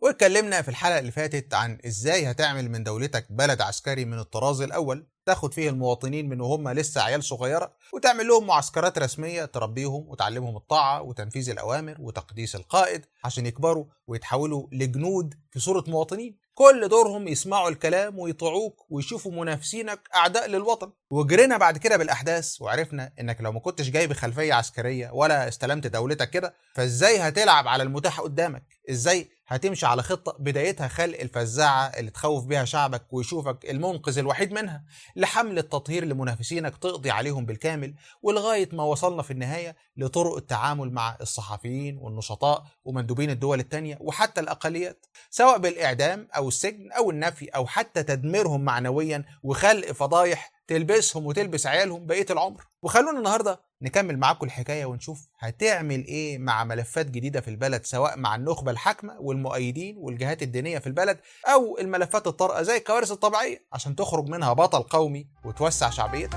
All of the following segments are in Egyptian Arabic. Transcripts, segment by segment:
واتكلمنا في الحلقة اللي فاتت عن ازاي هتعمل من دولتك بلد عسكري من الطراز الأول تاخد فيه المواطنين من وهم لسه عيال صغيرة وتعمل لهم معسكرات رسمية تربيهم وتعلمهم الطاعة وتنفيذ الأوامر وتقديس القائد عشان يكبروا ويتحولوا لجنود في صورة مواطنين كل دورهم يسمعوا الكلام ويطيعوك ويشوفوا منافسينك أعداء للوطن وجرينا بعد كده بالأحداث وعرفنا إنك لو ما كنتش جاي بخلفية عسكرية ولا استلمت دولتك كده فإزاي هتلعب على المتاح قدامك إزاي هتمشي على خطة بدايتها خلق الفزاعة اللي تخوف بيها شعبك ويشوفك المنقذ الوحيد منها لحملة تطهير لمنافسينك تقضي عليهم بالكامل ولغاية ما وصلنا في النهاية لطرق التعامل مع الصحفيين والنشطاء ومندوبين الدول التانية وحتى الأقليات سواء بالإعدام أو السجن أو النفي أو حتى تدميرهم معنويا وخلق فضايح تلبسهم وتلبس عيالهم بقية العمر وخلونا النهاردة نكمل معاكم الحكاية ونشوف هتعمل ايه مع ملفات جديدة في البلد سواء مع النخبة الحاكمة والمؤيدين والجهات الدينية في البلد أو الملفات الطارئة زي الكوارث الطبيعية عشان تخرج منها بطل قومي وتوسع شعبيتك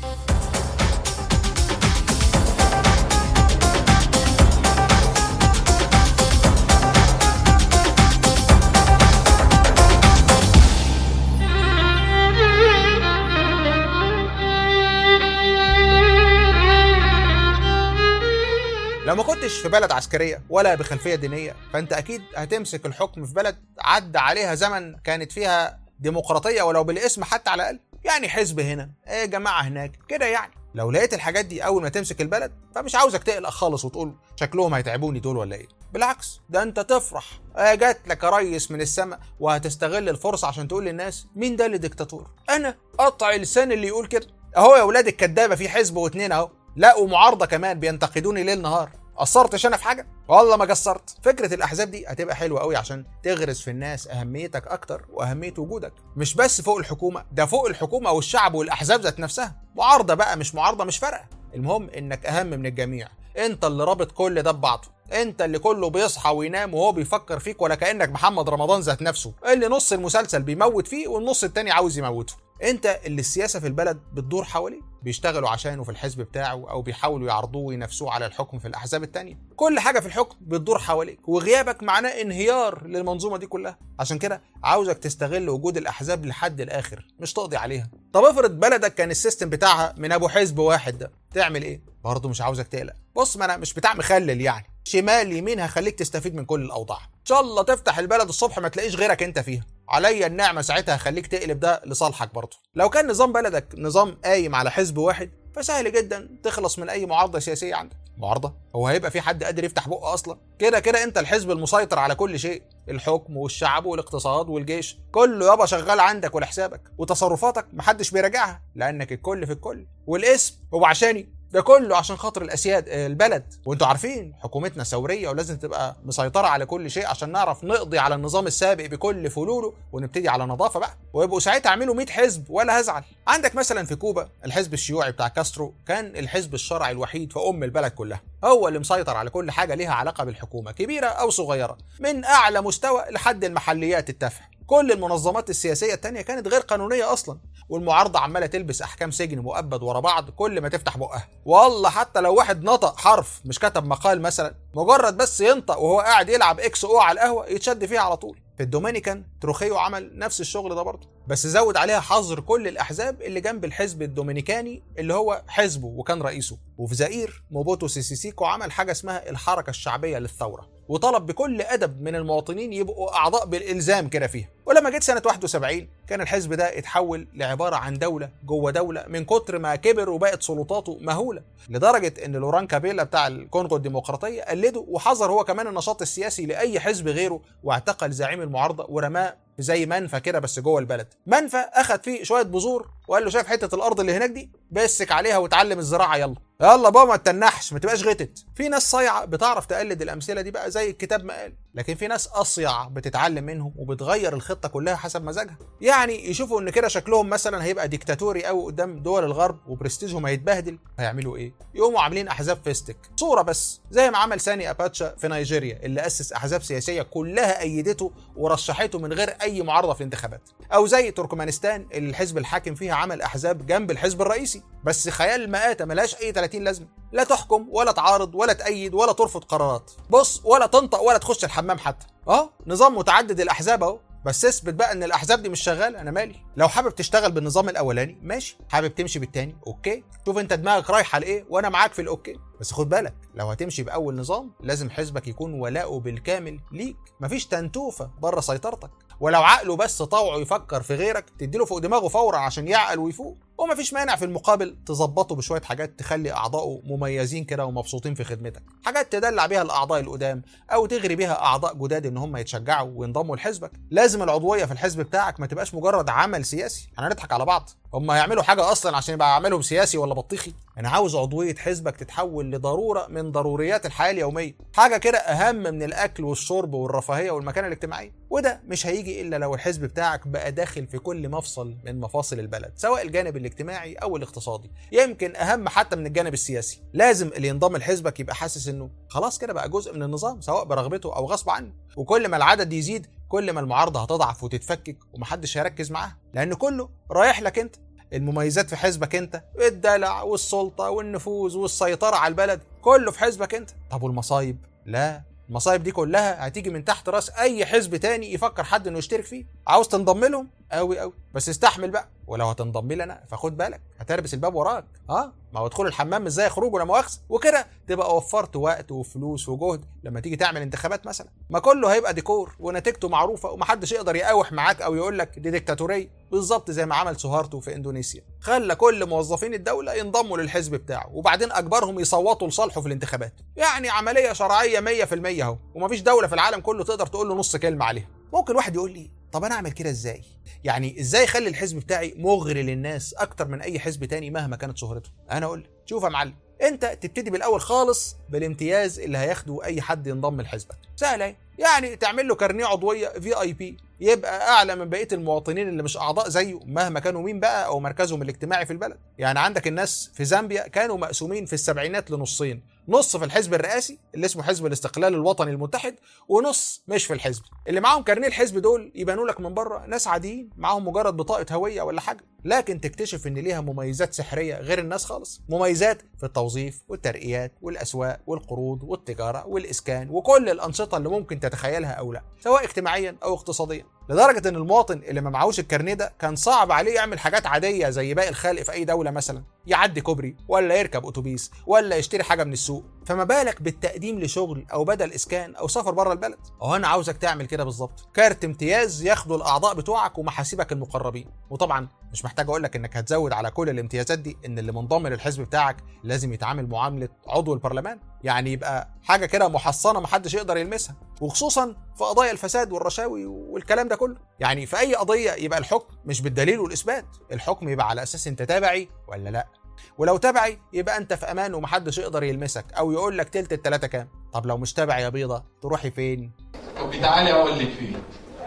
لو ما كنتش في بلد عسكرية ولا بخلفية دينية فأنت أكيد هتمسك الحكم في بلد عدى عليها زمن كانت فيها ديمقراطية ولو بالاسم حتى على الأقل يعني حزب هنا ايه جماعة هناك كده يعني لو لقيت الحاجات دي أول ما تمسك البلد فمش عاوزك تقلق خالص وتقول شكلهم هيتعبوني دول ولا إيه بالعكس ده أنت تفرح آه جات لك ريس من السماء وهتستغل الفرصة عشان تقول للناس مين ده اللي ديكتاتور أنا قطع لسان اللي يقول كده أهو يا ولاد الكدابة في حزب واتنين أهو لا ومعارضة كمان بينتقدوني ليل نهار قصرتش انا في حاجه والله ما قصرت فكره الاحزاب دي هتبقى حلوه قوي عشان تغرس في الناس اهميتك اكتر واهميه وجودك مش بس فوق الحكومه ده فوق الحكومه والشعب والاحزاب ذات نفسها معارضه بقى مش معارضه مش فارقه المهم انك اهم من الجميع انت اللي رابط كل ده ببعضه انت اللي كله بيصحى وينام وهو بيفكر فيك ولا كانك محمد رمضان ذات نفسه اللي نص المسلسل بيموت فيه والنص التاني عاوز يموته انت اللي السياسه في البلد بتدور حواليه بيشتغلوا عشانه في الحزب بتاعه او بيحاولوا يعرضوه وينافسوه على الحكم في الاحزاب التانية كل حاجه في الحكم بتدور حواليك وغيابك معناه انهيار للمنظومه دي كلها عشان كده عاوزك تستغل وجود الاحزاب لحد الاخر مش تقضي عليها طب افرض بلدك كان السيستم بتاعها من ابو حزب واحد ده تعمل ايه برضه مش عاوزك تقلق بص ما انا مش بتاع مخلل يعني شمال يمين هخليك تستفيد من كل الاوضاع ان شاء الله تفتح البلد الصبح ما تلاقيش غيرك انت فيها عليا النعمه ساعتها هخليك تقلب ده لصالحك برضه لو كان نظام بلدك نظام قايم على حزب واحد فسهل جدا تخلص من اي معارضه سياسيه عندك معارضه هو هيبقى في حد قادر يفتح بقه اصلا كده كده انت الحزب المسيطر على كل شيء الحكم والشعب والاقتصاد والجيش كله يابا شغال عندك ولحسابك وتصرفاتك محدش بيراجعها لانك الكل في الكل والاسم هو عشاني ده كله عشان خاطر الاسياد البلد وانتوا عارفين حكومتنا ثوريه ولازم تبقى مسيطره على كل شيء عشان نعرف نقضي على النظام السابق بكل فلوله ونبتدي على نظافه بقى ويبقوا ساعتها اعملوا 100 حزب ولا هزعل عندك مثلا في كوبا الحزب الشيوعي بتاع كاسترو كان الحزب الشرعي الوحيد في ام البلد كلها هو اللي مسيطر على كل حاجه ليها علاقه بالحكومه كبيره او صغيره من اعلى مستوى لحد المحليات التافهه كل المنظمات السياسيه التانية كانت غير قانونيه اصلا والمعارضه عماله تلبس احكام سجن مؤبد ورا بعض كل ما تفتح بقها والله حتى لو واحد نطق حرف مش كتب مقال مثلا مجرد بس ينطق وهو قاعد يلعب اكس او على القهوه يتشد فيها على طول في الدومينيكان تروخيو عمل نفس الشغل ده برضه بس زود عليها حظر كل الاحزاب اللي جنب الحزب الدومينيكاني اللي هو حزبه وكان رئيسه وفي زئير موبوتو سيسيسيكو عمل حاجه اسمها الحركه الشعبيه للثوره وطلب بكل ادب من المواطنين يبقوا اعضاء بالالزام كده فيها ولما جت سنه 71 كان الحزب ده اتحول لعباره عن دوله جوه دوله من كتر ما كبر وبقت سلطاته مهوله لدرجه ان لوران كابيلا بتاع الكونغو الديمقراطيه قلده وحظر هو كمان النشاط السياسي لاي حزب غيره واعتقل زعيم المعارضه ورماه زي منفى كده بس جوه البلد منفى اخد فيه شويه بذور وقال له شايف حته الارض اللي هناك دي بسك عليها وتعلم الزراعه يلا يلا بابا ما تنحش ما تبقاش غتت في ناس صايعه بتعرف تقلد الامثله دي بقى زي الكتاب ما قال لكن في ناس اصيع بتتعلم منهم وبتغير الخطه كلها حسب مزاجها يعني يشوفوا ان كده شكلهم مثلا هيبقى ديكتاتوري قوي قدام دول الغرب وبرستيجهم هيتبهدل هيعملوا ايه يقوموا عاملين احزاب فيستك صوره بس زي ما عمل ساني اباتشا في نيجيريا اللي اسس احزاب سياسيه كلها ايدته ورشحته من غير اي معارضه في الانتخابات او زي تركمانستان اللي الحزب الحاكم فيها عمل احزاب جنب الحزب الرئيسي بس خيال مآتة ملهاش اي 30 لازمه لا تحكم ولا تعارض ولا تأيد ولا ترفض قرارات بص ولا تنطق ولا تخش الحمام حتى اه نظام متعدد الاحزاب اهو بس اثبت بقى ان الاحزاب دي مش شغاله انا مالي لو حابب تشتغل بالنظام الاولاني ماشي حابب تمشي بالتاني اوكي شوف انت دماغك رايحه لايه وانا معاك في الاوكي بس خد بالك لو هتمشي باول نظام لازم حزبك يكون ولاؤه بالكامل ليك مفيش تنتوفه بره سيطرتك ولو عقله بس طوعه يفكر في غيرك تديله فوق دماغه فورا عشان يعقل ويفوق ومفيش مانع في المقابل تظبطه بشويه حاجات تخلي اعضائه مميزين كده ومبسوطين في خدمتك حاجات تدلع بيها الاعضاء القدام او تغري بيها اعضاء جداد ان هم يتشجعوا وينضموا لحزبك لازم العضويه في الحزب بتاعك ما تبقاش مجرد عمل سياسي احنا نضحك على بعض هم هيعملوا حاجه اصلا عشان يبقى عملهم سياسي ولا بطيخي انا عاوز عضويه حزبك تتحول لضروره من ضروريات الحياه اليوميه حاجه كده اهم من الاكل والشرب والرفاهيه والمكانه الاجتماعيه وده مش هيجي الا لو الحزب بتاعك بقى داخل في كل مفصل من مفاصل البلد سواء الجانب الاجتماعي او الاقتصادي يمكن اهم حتى من الجانب السياسي لازم اللي ينضم لحزبك يبقى حاسس انه خلاص كده بقى جزء من النظام سواء برغبته او غصب عنه وكل ما العدد يزيد كل ما المعارضه هتضعف وتتفكك ومحدش هيركز معاها لان كله رايح لك انت المميزات في حزبك انت الدلع والسلطه والنفوذ والسيطره على البلد كله في حزبك انت طب والمصايب لا المصايب دي كلها هتيجي من تحت راس اي حزب تاني يفكر حد انه يشترك فيه عاوز تنضم لهم قوي قوي بس استحمل بقى ولو هتنضم لي انا فخد بالك هتربس الباب وراك اه ما هو ادخل الحمام ازاي يخرج ولا مؤاخذه وكده تبقى وفرت وقت وفلوس وجهد لما تيجي تعمل انتخابات مثلا ما كله هيبقى ديكور ونتيجته معروفه ومحدش يقدر يقاوح معاك او يقول لك دي ديكتاتوريه بالظبط زي ما عمل سوهارتو في اندونيسيا خلى كل موظفين الدوله ينضموا للحزب بتاعه وبعدين اجبرهم يصوتوا لصالحه في الانتخابات يعني عمليه شرعيه 100% اهو ومفيش دوله في العالم كله تقدر تقول له نص كلمه عليها ممكن واحد يقول لي طب انا اعمل كده ازاي يعني ازاي اخلي الحزب بتاعي مغري للناس اكتر من اي حزب تاني مهما كانت شهرته انا اقول لك شوف يا معلم انت تبتدي بالاول خالص بالامتياز اللي هياخده اي حد ينضم لحزبك سهل اهي يعني تعمل له كارنيه عضويه في اي بي يبقى اعلى من بقيه المواطنين اللي مش اعضاء زيه مهما كانوا مين بقى او مركزهم الاجتماعي في البلد يعني عندك الناس في زامبيا كانوا مقسومين في السبعينات لنصين نص في الحزب الرئاسي اللي اسمه حزب الاستقلال الوطني المتحد ونص مش في الحزب اللي معاهم كارنيه الحزب دول يبانوا لك من بره ناس عاديين معاهم مجرد بطاقه هويه ولا حاجه لكن تكتشف ان ليها مميزات سحريه غير الناس خالص مميزات في التوظيف والترقيات والاسواق والقروض والتجاره والاسكان وكل الانشطه اللي ممكن تتخيلها او لا سواء اجتماعيا او اقتصاديا لدرجه ان المواطن اللي ما معهوش الكارنيه ده كان صعب عليه يعمل حاجات عاديه زي باقي الخلق في اي دوله مثلا يعدي كوبري ولا يركب اتوبيس ولا يشتري حاجه من السوق فما بالك بالتقديم لشغل او بدل اسكان او سفر بره البلد اهو انا عاوزك تعمل كده بالظبط كارت امتياز ياخده الاعضاء بتوعك ومحاسيبك المقربين وطبعا مش محتاج اقول لك انك هتزود على كل الامتيازات دي ان اللي منضم للحزب بتاعك لازم يتعامل معامله عضو البرلمان يعني يبقى حاجه كده محصنه محدش يقدر يلمسها وخصوصا في قضايا الفساد والرشاوي والكلام ده كله يعني في اي قضيه يبقى الحكم مش بالدليل والاثبات الحكم يبقى على اساس انت تابعي ولا لا ولو تبعي يبقى انت في امان ومحدش يقدر يلمسك او يقول لك تلت التلاته كام طب لو مش تبعي يا بيضه تروحي فين طب تعالي اقول لك فين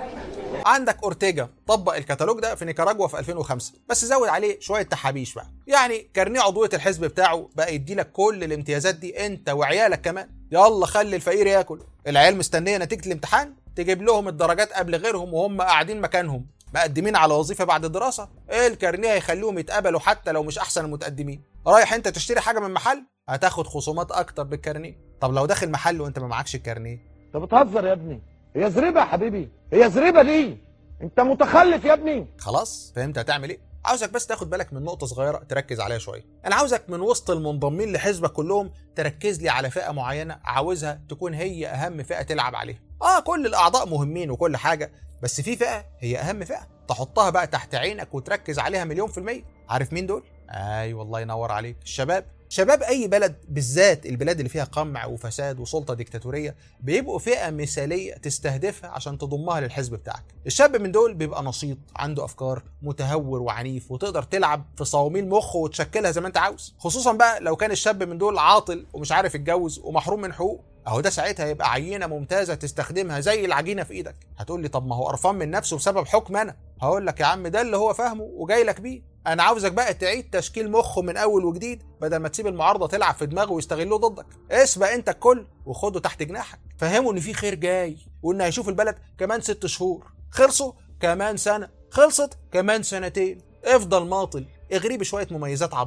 عندك اورتيجا طبق الكتالوج ده في نيكاراجوا في 2005 بس زود عليه شويه تحابيش بقى يعني كارنيه عضويه الحزب بتاعه بقى يدي لك كل الامتيازات دي انت وعيالك كمان يلا خلي الفقير ياكل العيال مستنيه نتيجه الامتحان تجيب لهم الدرجات قبل غيرهم وهم قاعدين مكانهم مقدمين على وظيفه بعد الدراسه الكارنيه هيخليهم يتقبلوا حتى لو مش احسن المتقدمين رايح انت تشتري حاجه من محل هتاخد خصومات اكتر بالكارنيه طب لو داخل محل وانت ما معكش الكارنيه انت بتهزر يا ابني هي زريبه يا حبيبي هي زريبه دي انت متخلف يا ابني خلاص فهمت هتعمل ايه عاوزك بس تاخد بالك من نقطه صغيره تركز عليها شويه انا عاوزك من وسط المنضمين لحزبك كلهم تركز لي على فئه معينه عاوزها تكون هي اهم فئه تلعب عليها اه كل الاعضاء مهمين وكل حاجه بس في فئه هي اهم فئه تحطها بقى تحت عينك وتركز عليها مليون في الميه عارف مين دول اي والله ينور عليك الشباب شباب اي بلد بالذات البلاد اللي فيها قمع وفساد وسلطه ديكتاتوريه بيبقوا فئه مثاليه تستهدفها عشان تضمها للحزب بتاعك الشاب من دول بيبقى نشيط عنده افكار متهور وعنيف وتقدر تلعب في صواميل مخه وتشكلها زي ما انت عاوز خصوصا بقى لو كان الشاب من دول عاطل ومش عارف يتجوز ومحروم من حقوق اهو ده ساعتها يبقى عينه ممتازه تستخدمها زي العجينه في ايدك هتقول لي طب ما هو قرفان من نفسه بسبب حكم انا هقول لك يا عم ده اللي هو فاهمه وجاي لك بيه انا عاوزك بقى تعيد تشكيل مخه من اول وجديد بدل ما تسيب المعارضه تلعب في دماغه ويستغلوه ضدك اسبق انت الكل وخده تحت جناحك فهمه ان في خير جاي وان هيشوف البلد كمان ست شهور خلصوا كمان سنه خلصت كمان سنتين افضل ماطل اغريه بشويه مميزات عبيطه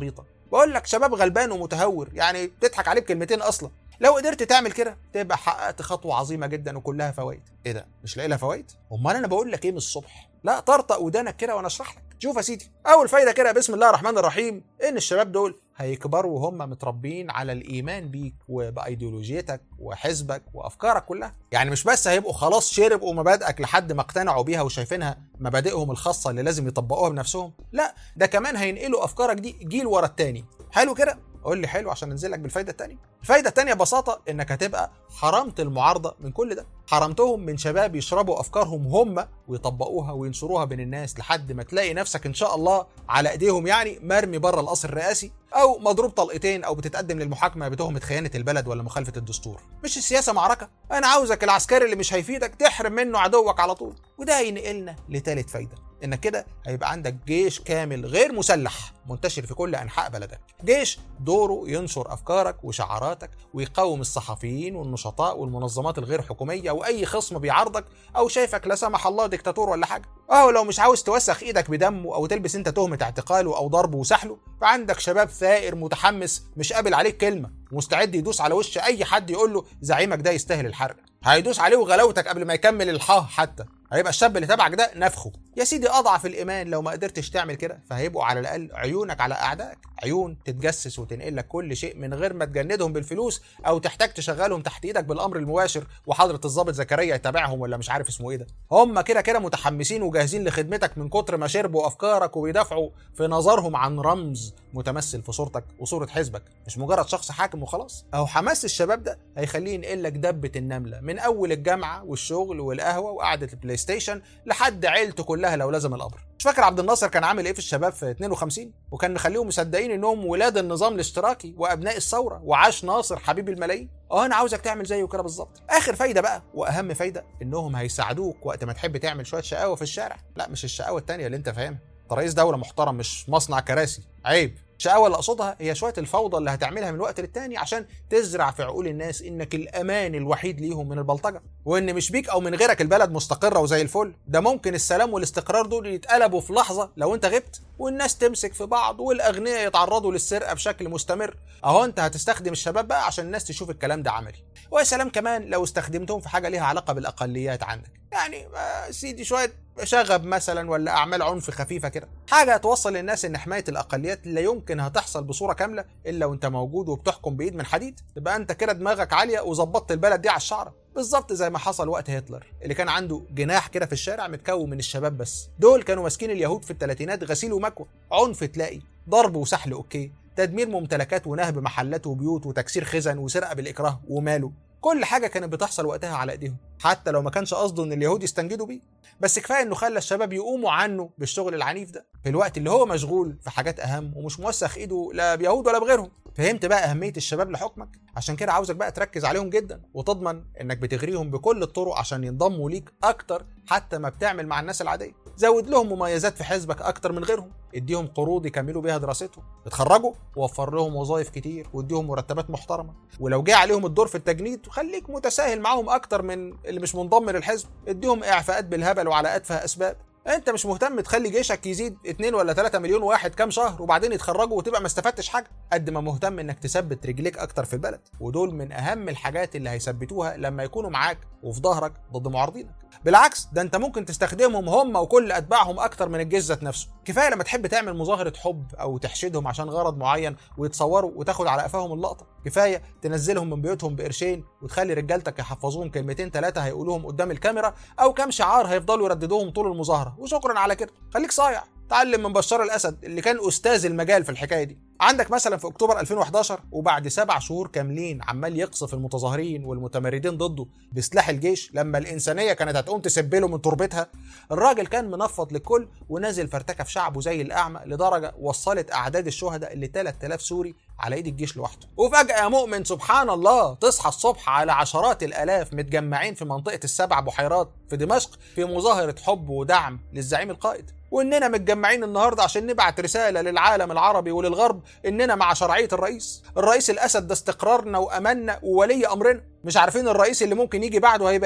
بقول لك شباب غلبان ومتهور يعني بتضحك عليه بكلمتين اصلا لو قدرت تعمل كده تبقى حققت خطوه عظيمه جدا وكلها فوائد ايه ده مش لاقي لها فوائد امال انا بقول لك ايه من الصبح لا طرطق ودانك كده وانا اشرح لك شوف يا سيدي اول فايده كده بسم الله الرحمن الرحيم ان الشباب دول هيكبروا وهم متربيين على الايمان بيك وبايديولوجيتك وحزبك وافكارك كلها يعني مش بس هيبقوا خلاص شربوا مبادئك لحد ما اقتنعوا بيها وشايفينها مبادئهم الخاصه اللي لازم يطبقوها بنفسهم لا ده كمان هينقلوا افكارك دي جيل ورا التاني حلو كده قول لي حلو عشان انزل لك بالفايده الثانيه الفايده الثانيه ببساطه انك هتبقى حرمت المعارضه من كل ده حرمتهم من شباب يشربوا افكارهم هم ويطبقوها وينشروها بين الناس لحد ما تلاقي نفسك ان شاء الله على ايديهم يعني مرمي بره القصر الرئاسي او مضروب طلقتين او بتتقدم للمحاكمه بتهمه خيانه البلد ولا مخالفه الدستور مش السياسه معركه انا عاوزك العسكري اللي مش هيفيدك تحرم منه عدوك على طول وده هينقلنا لتالت فايده انك كده هيبقى عندك جيش كامل غير مسلح منتشر في كل انحاء بلدك جيش دوره ينشر افكارك وشعاراتك ويقاوم الصحفيين والنشطاء والمنظمات الغير حكوميه واي خصم بيعارضك او شايفك لا سمح الله ديكتاتور ولا حاجه اهو لو مش عاوز توسخ ايدك بدمه او تلبس انت تهمه اعتقاله او ضربه وسحله فعندك شباب ثائر متحمس مش قابل عليك كلمه مستعد يدوس على وش اي حد يقول له زعيمك ده يستاهل الحرق هيدوس عليه وغلاوتك قبل ما يكمل الحاه حتى هيبقى الشاب اللي تبعك ده نفخه يا سيدي اضعف الايمان لو ما قدرتش تعمل كده فهيبقوا على الاقل عيونك على اعدائك عيون تتجسس وتنقل لك كل شيء من غير ما تجندهم بالفلوس او تحتاج تشغلهم تحت ايدك بالامر المباشر وحضره الضابط زكريا يتابعهم ولا مش عارف اسمه ايه ده هم كده كده متحمسين وجاهزين لخدمتك من كتر ما شربوا افكارك وبيدافعوا في نظرهم عن رمز متمثل في صورتك وصوره حزبك مش مجرد شخص حاكم وخلاص اهو حماس الشباب ده هيخليه ينقل لك دبه النمله من اول الجامعه والشغل والقهوه وقعده البلاي ستيشن لحد عيلته كلها لو لازم الامر مش فاكر عبد الناصر كان عامل ايه في الشباب في 52 وكان مخليهم مصدقين انهم ولاد النظام الاشتراكي وابناء الثوره وعاش ناصر حبيب الملايين اه انا عاوزك تعمل زيه كده بالظبط اخر فايده بقى واهم فايده انهم هيساعدوك وقت ما تحب تعمل شويه شقاوه في الشارع لا مش الشقاوه التانية اللي انت فاهمها انت رئيس دوله محترم مش مصنع كراسي عيب الشقاوة اللي أقصدها هي شوية الفوضى اللي هتعملها من وقت للتاني عشان تزرع في عقول الناس إنك الأمان الوحيد ليهم من البلطجة وإن مش بيك أو من غيرك البلد مستقرة وزي الفل ده ممكن السلام والاستقرار دول يتقلبوا في لحظة لو أنت غبت والناس تمسك في بعض والأغنياء يتعرضوا للسرقة بشكل مستمر أهو أنت هتستخدم الشباب بقى عشان الناس تشوف الكلام ده عملي ويا سلام كمان لو استخدمتهم في حاجة ليها علاقة بالأقليات عندك يعني آه سيدي شوية شغب مثلا ولا اعمال عنف خفيفه كده حاجه توصل للناس ان حمايه الاقليات لا يمكن هتحصل بصوره كامله الا وانت موجود وبتحكم بايد من حديد تبقى انت كده دماغك عاليه وظبطت البلد دي على الشعره بالظبط زي ما حصل وقت هتلر اللي كان عنده جناح كده في الشارع متكون من الشباب بس دول كانوا ماسكين اليهود في الثلاثينات غسيل ومكوى عنف تلاقي ضرب وسحل اوكي تدمير ممتلكات ونهب محلات وبيوت وتكسير خزن وسرقه بالاكراه وماله كل حاجه كانت بتحصل وقتها على ايديهم حتى لو ما كانش قصده ان اليهود يستنجدوا بيه بس كفايه انه خلى الشباب يقوموا عنه بالشغل العنيف ده في الوقت اللي هو مشغول في حاجات اهم ومش موسخ ايده لا بيهود ولا بغيرهم فهمت بقى اهميه الشباب لحكمك عشان كده عاوزك بقى تركز عليهم جدا وتضمن انك بتغريهم بكل الطرق عشان ينضموا ليك اكتر حتى ما بتعمل مع الناس العاديه زود لهم مميزات في حزبك اكتر من غيرهم اديهم قروض يكملوا بيها دراستهم اتخرجوا وفر لهم وظائف كتير واديهم مرتبات محترمه ولو جه عليهم الدور في التجنيد خليك متساهل معاهم اكتر من اللي مش منضم للحزب اديهم اعفاءات بالهبل وعلى اتفه اسباب انت مش مهتم تخلي جيشك يزيد 2 ولا 3 مليون واحد كام شهر وبعدين يتخرجوا وتبقى ما استفدتش حاجه قد ما مهتم انك تثبت رجليك اكتر في البلد ودول من اهم الحاجات اللي هيثبتوها لما يكونوا معاك وفي ظهرك ضد معارضينك بالعكس ده انت ممكن تستخدمهم هم وكل اتباعهم اكتر من الجيش ذات نفسه كفايه لما تحب تعمل مظاهره حب او تحشدهم عشان غرض معين ويتصوروا وتاخد على قفاهم اللقطه كفايه تنزلهم من بيوتهم بقرشين وتخلي رجالتك يحفظوهم كلمتين ثلاثه هيقولوهم قدام الكاميرا او كام شعار هيفضلوا يرددوهم طول المظاهره وشكرا على كده خليك صايع تعلم من بشار الاسد اللي كان استاذ المجال في الحكايه دي عندك مثلا في اكتوبر 2011 وبعد سبع شهور كاملين عمال يقصف المتظاهرين والمتمردين ضده بسلاح الجيش لما الانسانيه كانت هتقوم تسبله من تربتها الراجل كان منفض للكل ونازل فرتكه في شعبه زي الاعمى لدرجه وصلت اعداد الشهداء ل 3000 سوري على ايد الجيش لوحده وفجاه يا مؤمن سبحان الله تصحى الصبح على عشرات الالاف متجمعين في منطقه السبع بحيرات في دمشق في مظاهره حب ودعم للزعيم القائد واننا متجمعين النهارده عشان نبعت رساله للعالم العربي وللغرب اننا مع شرعيه الرئيس الرئيس الاسد ده استقرارنا واماننا وولي امرنا مش عارفين الرئيس اللي ممكن يجي بعده هيبقى ايه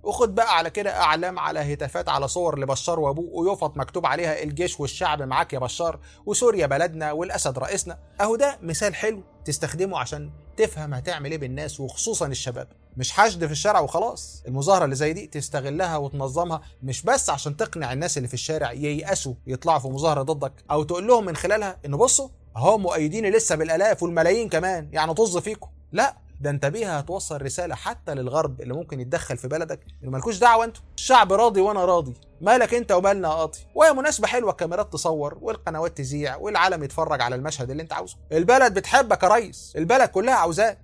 وخد بقى على كده اعلام على هتافات على صور لبشار وابوه ويفط مكتوب عليها الجيش والشعب معاك يا بشار وسوريا بلدنا والاسد رئيسنا اهو ده مثال حلو تستخدمه عشان تفهم هتعمل ايه بالناس وخصوصا الشباب مش حشد في الشارع وخلاص المظاهره اللي زي دي تستغلها وتنظمها مش بس عشان تقنع الناس اللي في الشارع ييأسوا يطلعوا في مظاهره ضدك او تقول لهم من خلالها ان بصوا اهو مؤيدين لسه بالالاف والملايين كمان يعني طز فيكم لا ده انت بيها هتوصل رساله حتى للغرب اللي ممكن يتدخل في بلدك انه مالكوش دعوه انتوا الشعب راضي وانا راضي مالك انت ومالنا قاضي وهي مناسبه حلوه الكاميرات تصور والقنوات تذيع والعالم يتفرج على المشهد اللي انت عاوزه البلد بتحبك يا ريس البلد كلها عاوزاك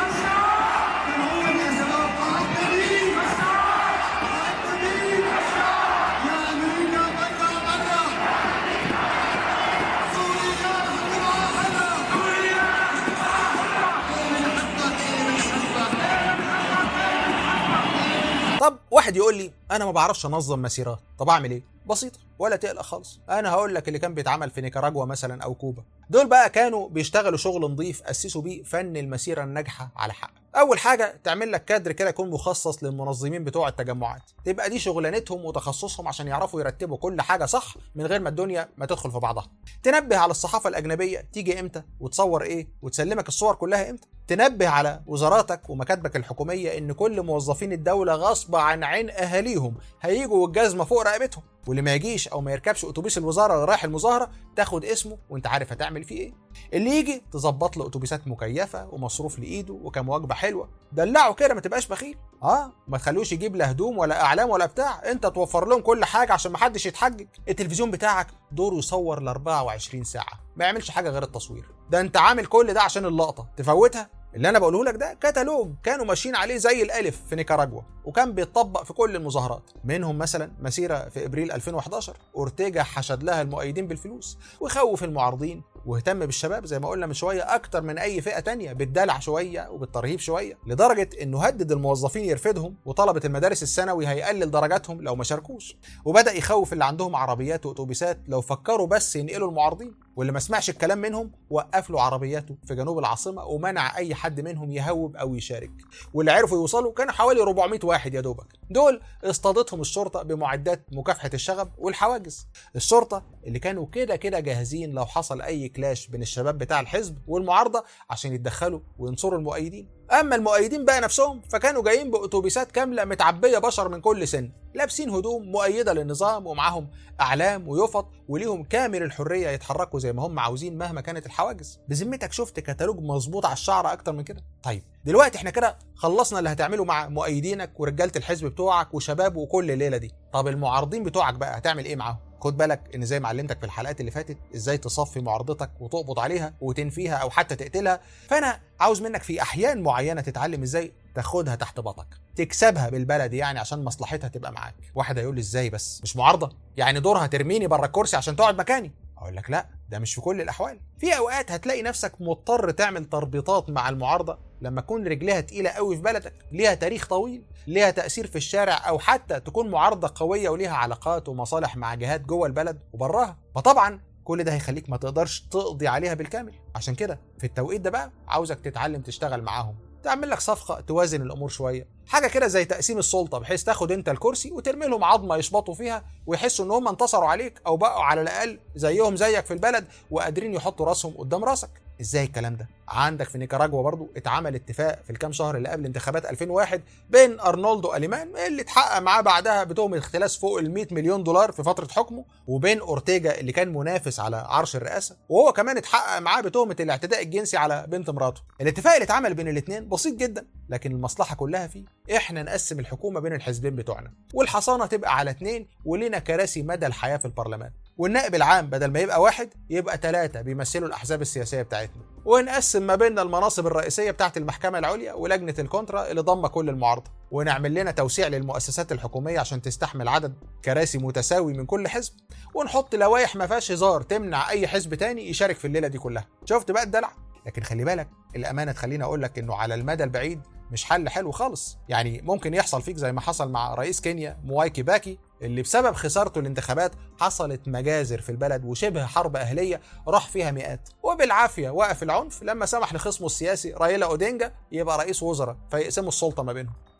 طب واحد يقول لي انا ما بعرفش انظم مسيرات طب اعمل ايه بسيطه ولا تقلق خالص انا هقول لك اللي كان بيتعمل في نيكاراجوا مثلا او كوبا دول بقى كانوا بيشتغلوا شغل نظيف اسسوا بيه فن المسيره الناجحه على حق اول حاجه تعمل لك كادر كده يكون مخصص للمنظمين بتوع التجمعات تبقى دي شغلانتهم وتخصصهم عشان يعرفوا يرتبوا كل حاجه صح من غير ما الدنيا ما تدخل في بعضها تنبه على الصحافه الاجنبيه تيجي امتى وتصور ايه وتسلمك الصور كلها امتى تنبه على وزاراتك ومكاتبك الحكوميه ان كل موظفين الدوله غصب عن عين اهاليهم هيجوا والجزمه فوق رقبتهم واللي ما يجيش او ما يركبش اتوبيس الوزاره اللي رايح المظاهره تاخد اسمه وانت عارف هتعمل فيه ايه اللي يجي تظبط له اتوبيسات مكيفه ومصروف لايده وكم وجبه حلوه دلعه كده ما تبقاش بخيل اه ما تخلوش يجيب لا هدوم ولا اعلام ولا بتاع انت توفر لهم كل حاجه عشان ما حدش يتحجج التلفزيون بتاعك دوره يصور ل 24 ساعه ما يعملش حاجه غير التصوير ده انت عامل كل ده عشان اللقطه تفوتها اللي انا بقوله لك ده كتالوج كانوا ماشيين عليه زي الالف في نيكاراجوا وكان بيتطبق في كل المظاهرات منهم مثلا مسيره في ابريل 2011 اورتيجا حشد لها المؤيدين بالفلوس وخوف المعارضين واهتم بالشباب زي ما قلنا من شويه اكتر من اي فئه تانية بالدلع شويه وبالترهيب شويه لدرجه انه هدد الموظفين يرفدهم وطلبه المدارس الثانوي هيقلل درجاتهم لو ما شاركوش وبدا يخوف اللي عندهم عربيات واتوبيسات لو فكروا بس ينقلوا المعارضين واللي ما سمعش الكلام منهم وقف له عربياته في جنوب العاصمه ومنع اي حد منهم يهوب او يشارك واللي عرفوا يوصلوا كانوا حوالي 400 واحد يا دوبك دول اصطادتهم الشرطه بمعدات مكافحه الشغب والحواجز الشرطه اللي كانوا كده كده جاهزين لو حصل اي كلاش بين الشباب بتاع الحزب والمعارضه عشان يتدخلوا وينصروا المؤيدين اما المؤيدين بقى نفسهم فكانوا جايين باتوبيسات كامله متعبيه بشر من كل سن لابسين هدوم مؤيده للنظام ومعاهم اعلام ويفط وليهم كامل الحريه يتحركوا زي ما هم عاوزين مهما كانت الحواجز بذمتك شفت كتالوج مظبوط على الشعر اكتر من كده طيب دلوقتي احنا كده خلصنا اللي هتعمله مع مؤيدينك ورجاله الحزب بتوعك وشباب وكل الليله دي طب المعارضين بتوعك بقى هتعمل ايه معاهم خد بالك ان زي ما علمتك في الحلقات اللي فاتت ازاي تصفي معارضتك وتقبض عليها وتنفيها او حتى تقتلها فانا عاوز منك في احيان معينه تتعلم ازاي تاخدها تحت باطك تكسبها بالبلد يعني عشان مصلحتها تبقى معاك واحد هيقول لي ازاي بس مش معارضه يعني دورها ترميني بره الكرسي عشان تقعد مكاني اقول لك لا ده مش في كل الاحوال في اوقات هتلاقي نفسك مضطر تعمل تربيطات مع المعارضه لما تكون رجليها تقيله قوي في بلدك ليها تاريخ طويل ليها تاثير في الشارع او حتى تكون معارضه قويه وليها علاقات ومصالح مع جهات جوه البلد وبراها فطبعا كل ده هيخليك ما تقدرش تقضي عليها بالكامل عشان كده في التوقيت ده بقى عاوزك تتعلم تشتغل معاهم تعمل لك صفقه توازن الامور شويه حاجه كده زي تقسيم السلطه بحيث تاخد انت الكرسي وترمي لهم عظمه يشبطوا فيها ويحسوا ان هم انتصروا عليك او بقوا على الاقل زيهم زيك في البلد وقادرين يحطوا راسهم قدام راسك ازاي الكلام ده عندك في نيكاراجوا برضو اتعمل اتفاق في الكام شهر اللي قبل انتخابات 2001 بين ارنولدو اليمان اللي اتحقق معاه بعدها بتهمه اختلاس فوق ال 100 مليون دولار في فتره حكمه وبين اورتيجا اللي كان منافس على عرش الرئاسه وهو كمان اتحقق معاه بتهمه الاعتداء الجنسي على بنت مراته الاتفاق اللي اتعمل بين الاثنين بسيط جدا لكن المصلحه كلها فيه احنا نقسم الحكومه بين الحزبين بتوعنا والحصانه تبقى على اثنين ولنا كراسي مدى الحياه في البرلمان والنائب العام بدل ما يبقى واحد يبقى ثلاثة بيمثلوا الأحزاب السياسية بتاعتنا ونقسم ما بيننا المناصب الرئيسية بتاعت المحكمة العليا ولجنة الكونترا اللي ضم كل المعارضة ونعمل لنا توسيع للمؤسسات الحكومية عشان تستحمل عدد كراسي متساوي من كل حزب ونحط لوائح ما فيهاش هزار تمنع أي حزب تاني يشارك في الليلة دي كلها شفت بقى الدلع لكن خلي بالك الأمانة تخليني أقول لك إنه على المدى البعيد مش حل حلو خالص يعني ممكن يحصل فيك زي ما حصل مع رئيس كينيا مواي كيباكي اللي بسبب خسارته الانتخابات حصلت مجازر في البلد وشبه حرب أهلية راح فيها مئات وبالعافية وقف العنف لما سمح لخصمه السياسي رايلا أودينجا يبقى رئيس وزراء فيقسموا السلطة ما بينهم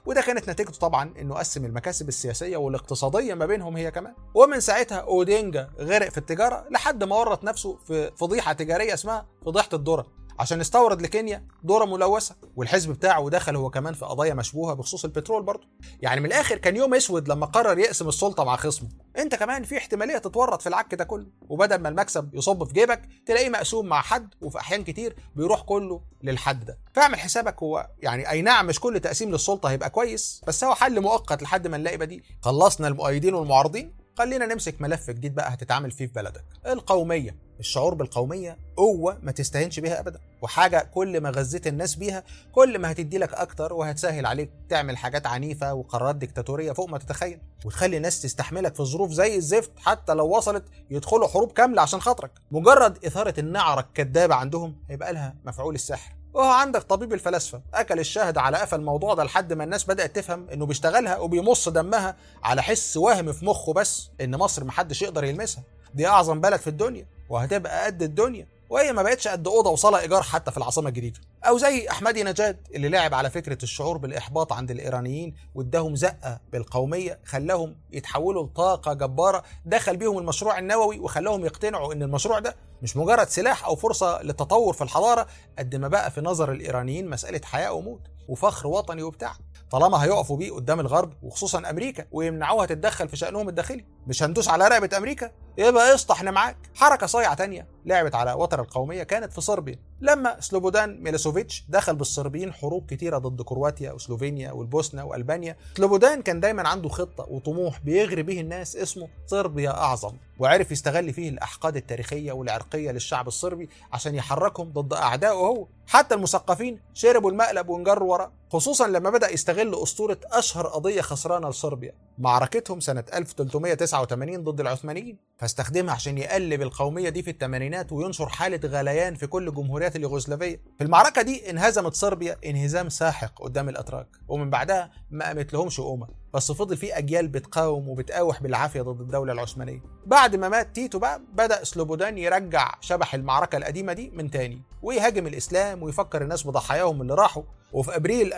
وده كانت نتيجته طبعا انه قسم المكاسب السياسيه والاقتصاديه ما بينهم هي كمان ومن ساعتها اودينجا غرق في التجاره لحد ما ورط نفسه في فضيحه تجاريه اسمها فضيحه الذره عشان استورد لكينيا ذره ملوثه والحزب بتاعه دخل هو كمان في قضايا مشبوهه بخصوص البترول برضه يعني من الاخر كان يوم اسود لما قرر يقسم السلطه مع خصمه انت كمان في احتماليه تتورط في العك ده كله وبدل ما المكسب يصب في جيبك تلاقيه مقسوم مع حد وفي احيان كتير بيروح كله للحد ده فاعمل حسابك هو يعني اي نعم مش كل تقسيم للسلطه هيبقى كويس بس هو حل مؤقت لحد ما نلاقي بديل خلصنا المؤيدين والمعارضين خلينا نمسك ملف جديد بقى هتتعامل فيه في بلدك القوميه الشعور بالقوميه قوه ما تستهينش بيها ابدا وحاجه كل ما غذيت الناس بيها كل ما هتدي لك اكتر وهتسهل عليك تعمل حاجات عنيفه وقرارات ديكتاتوريه فوق ما تتخيل وتخلي الناس تستحملك في ظروف زي الزفت حتى لو وصلت يدخلوا حروب كامله عشان خاطرك مجرد اثاره النعره الكدابه عندهم هيبقى لها مفعول السحر وهو عندك طبيب الفلاسفه اكل الشهد على قفا الموضوع ده لحد ما الناس بدات تفهم انه بيشتغلها وبيمص دمها على حس وهم في مخه بس ان مصر محدش يقدر يلمسها دي اعظم بلد في الدنيا وهتبقى قد الدنيا وهي ما بقتش قد اوضه وصاله ايجار حتى في العاصمه الجديده او زي احمدي نجاد اللي لعب على فكره الشعور بالاحباط عند الايرانيين واداهم زقه بالقوميه خلاهم يتحولوا لطاقه جباره دخل بيهم المشروع النووي وخلاهم يقتنعوا ان المشروع ده مش مجرد سلاح او فرصه للتطور في الحضاره قد ما بقى في نظر الايرانيين مساله حياه وموت وفخر وطني وبتاع طالما هيقفوا بيه قدام الغرب وخصوصا امريكا ويمنعوها تتدخل في شانهم الداخلي مش هندوس على رقبه امريكا يبقى قشطه احنا معاك حركه صايعه تانية لعبت على وتر القوميه كانت في صربيا لما سلوبودان ميلوسوفيتش دخل بالصربيين حروب كتيره ضد كرواتيا وسلوفينيا والبوسنه والبانيا سلوبودان كان دايما عنده خطه وطموح بيغري به الناس اسمه صربيا اعظم وعرف يستغل فيه الاحقاد التاريخيه والعرقيه للشعب الصربي عشان يحركهم ضد اعدائه هو حتى المثقفين شربوا المقلب وانجروا وراه خصوصا لما بدا يستغل اسطوره اشهر قضيه خسرانه لصربيا معركتهم سنه 1389 ضد العثمانيين فاستخدمها عشان يقلب القوميه دي في الثمانينات وينشر حاله غليان في كل جمهوريات اليوغوسلافيه في المعركه دي انهزمت صربيا انهزام ساحق قدام الاتراك ومن بعدها ما قامت لهمش قومه بس فضل في اجيال بتقاوم وبتقاوح بالعافيه ضد الدوله العثمانيه بعد ما مات تيتو بقى بدا سلوبودان يرجع شبح المعركه القديمه دي من تاني ويهاجم الاسلام ويفكر الناس بضحاياهم اللي راحوا وفي ابريل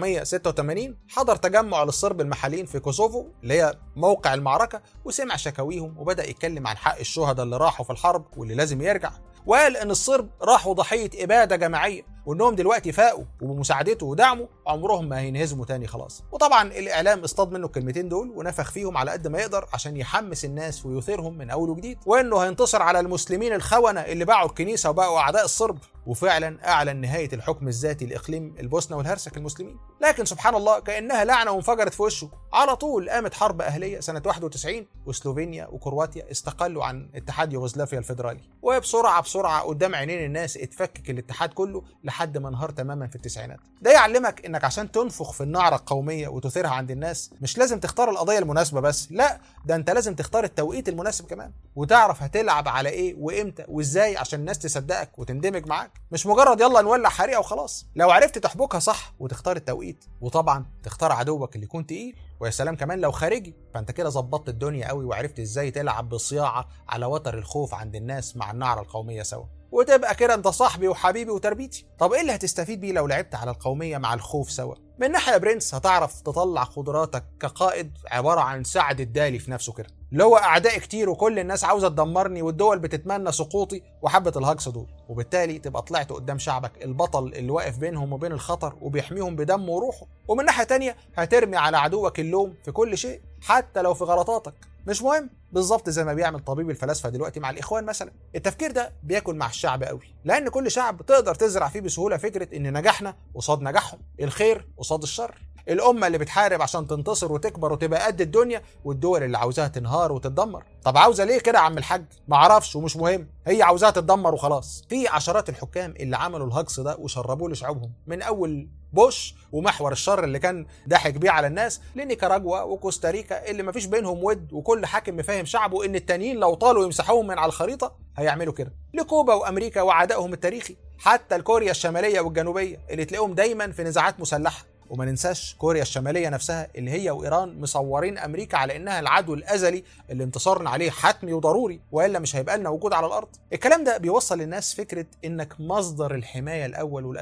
1986 حضر تجمع للصرب المحليين في كوسوفو اللي هي موقع المعركه وسمع شكاويهم وبدا يتكلم عن حق الشهداء اللي راحوا في الحرب واللي لازم يرجع وقال ان الصرب راحوا ضحيه اباده جماعيه وانهم دلوقتي فاقوا وبمساعدته ودعمه عمرهم ما هينهزموا تاني خلاص وطبعا الاعلام اصطاد منه الكلمتين دول ونفخ فيهم على قد ما يقدر عشان يحمس الناس ويثيرهم من اول وجديد وانه هينتصر على المسلمين الخونه اللي باعوا الكنيسه وبقوا اعداء الصرب وفعلا اعلن نهايه الحكم الذاتي لاقليم البوسنه والهرسك المسلمين لكن سبحان الله كانها لعنه وانفجرت في وشه على طول قامت حرب اهليه سنه 91 وسلوفينيا وكرواتيا استقلوا عن اتحاد يوغوسلافيا الفيدرالي وبسرعه بسرعه قدام عينين الناس اتفكك الاتحاد كله لحد ما انهار تماما في التسعينات ده يعلمك انك عشان تنفخ في النعره القوميه وتثيرها عند الناس مش لازم تختار القضيه المناسبه بس لا ده انت لازم تختار التوقيت المناسب كمان وتعرف هتلعب على ايه وامتى وازاي عشان الناس تصدقك وتندمج معاك مش مجرد يلا نولع حريقه وخلاص لو عرفت تحبكها صح وتختار التوقيت وطبعا تختار عدوك اللي يكون تقيل ويا سلام كمان لو خارجي فانت كده ظبطت الدنيا قوي وعرفت ازاي تلعب بصياعه على وتر الخوف عند الناس مع النعره القوميه سوا وتبقى كده انت صاحبي وحبيبي وتربيتي طب ايه اللي هتستفيد بيه لو لعبت على القوميه مع الخوف سوا من ناحيه يا برنس هتعرف تطلع قدراتك كقائد عباره عن سعد الدالي في نفسه كده اللي هو اعداء كتير وكل الناس عاوزه تدمرني والدول بتتمنى سقوطي وحبه الهجص دول وبالتالي تبقى طلعت قدام شعبك البطل اللي واقف بينهم وبين الخطر وبيحميهم بدمه وروحه ومن ناحيه تانية هترمي على عدوك اللوم في كل شيء حتى لو في غلطاتك مش مهم بالظبط زي ما بيعمل طبيب الفلاسفه دلوقتي مع الاخوان مثلا التفكير ده بياكل مع الشعب قوي لان كل شعب تقدر تزرع فيه بسهوله فكره ان نجاحنا قصاد نجاحهم الخير قصاد الشر الأمة اللي بتحارب عشان تنتصر وتكبر وتبقى قد الدنيا والدول اللي عاوزاها تنهار وتتدمر طب عاوزة ليه كده يا عم الحاج معرفش ومش مهم هي عاوزاها تتدمر وخلاص في عشرات الحكام اللي عملوا الهجص ده وشربوه لشعوبهم من أول بوش ومحور الشر اللي كان ضحك بيه على الناس لنيكاراجوا وكوستاريكا اللي مفيش بينهم ود وكل حاكم مفاهم شعبه ان التانيين لو طالوا يمسحوهم من على الخريطه هيعملوا كده لكوبا وامريكا وعدائهم التاريخي حتى الكوريا الشماليه والجنوبيه اللي تلاقيهم دايما في نزاعات مسلحه وما ننساش كوريا الشماليه نفسها اللي هي وايران مصورين امريكا على انها العدو الازلي اللي انتصارنا عليه حتمي وضروري والا مش هيبقى لنا وجود على الارض الكلام ده بيوصل للناس فكره انك مصدر الحمايه الاول والاخير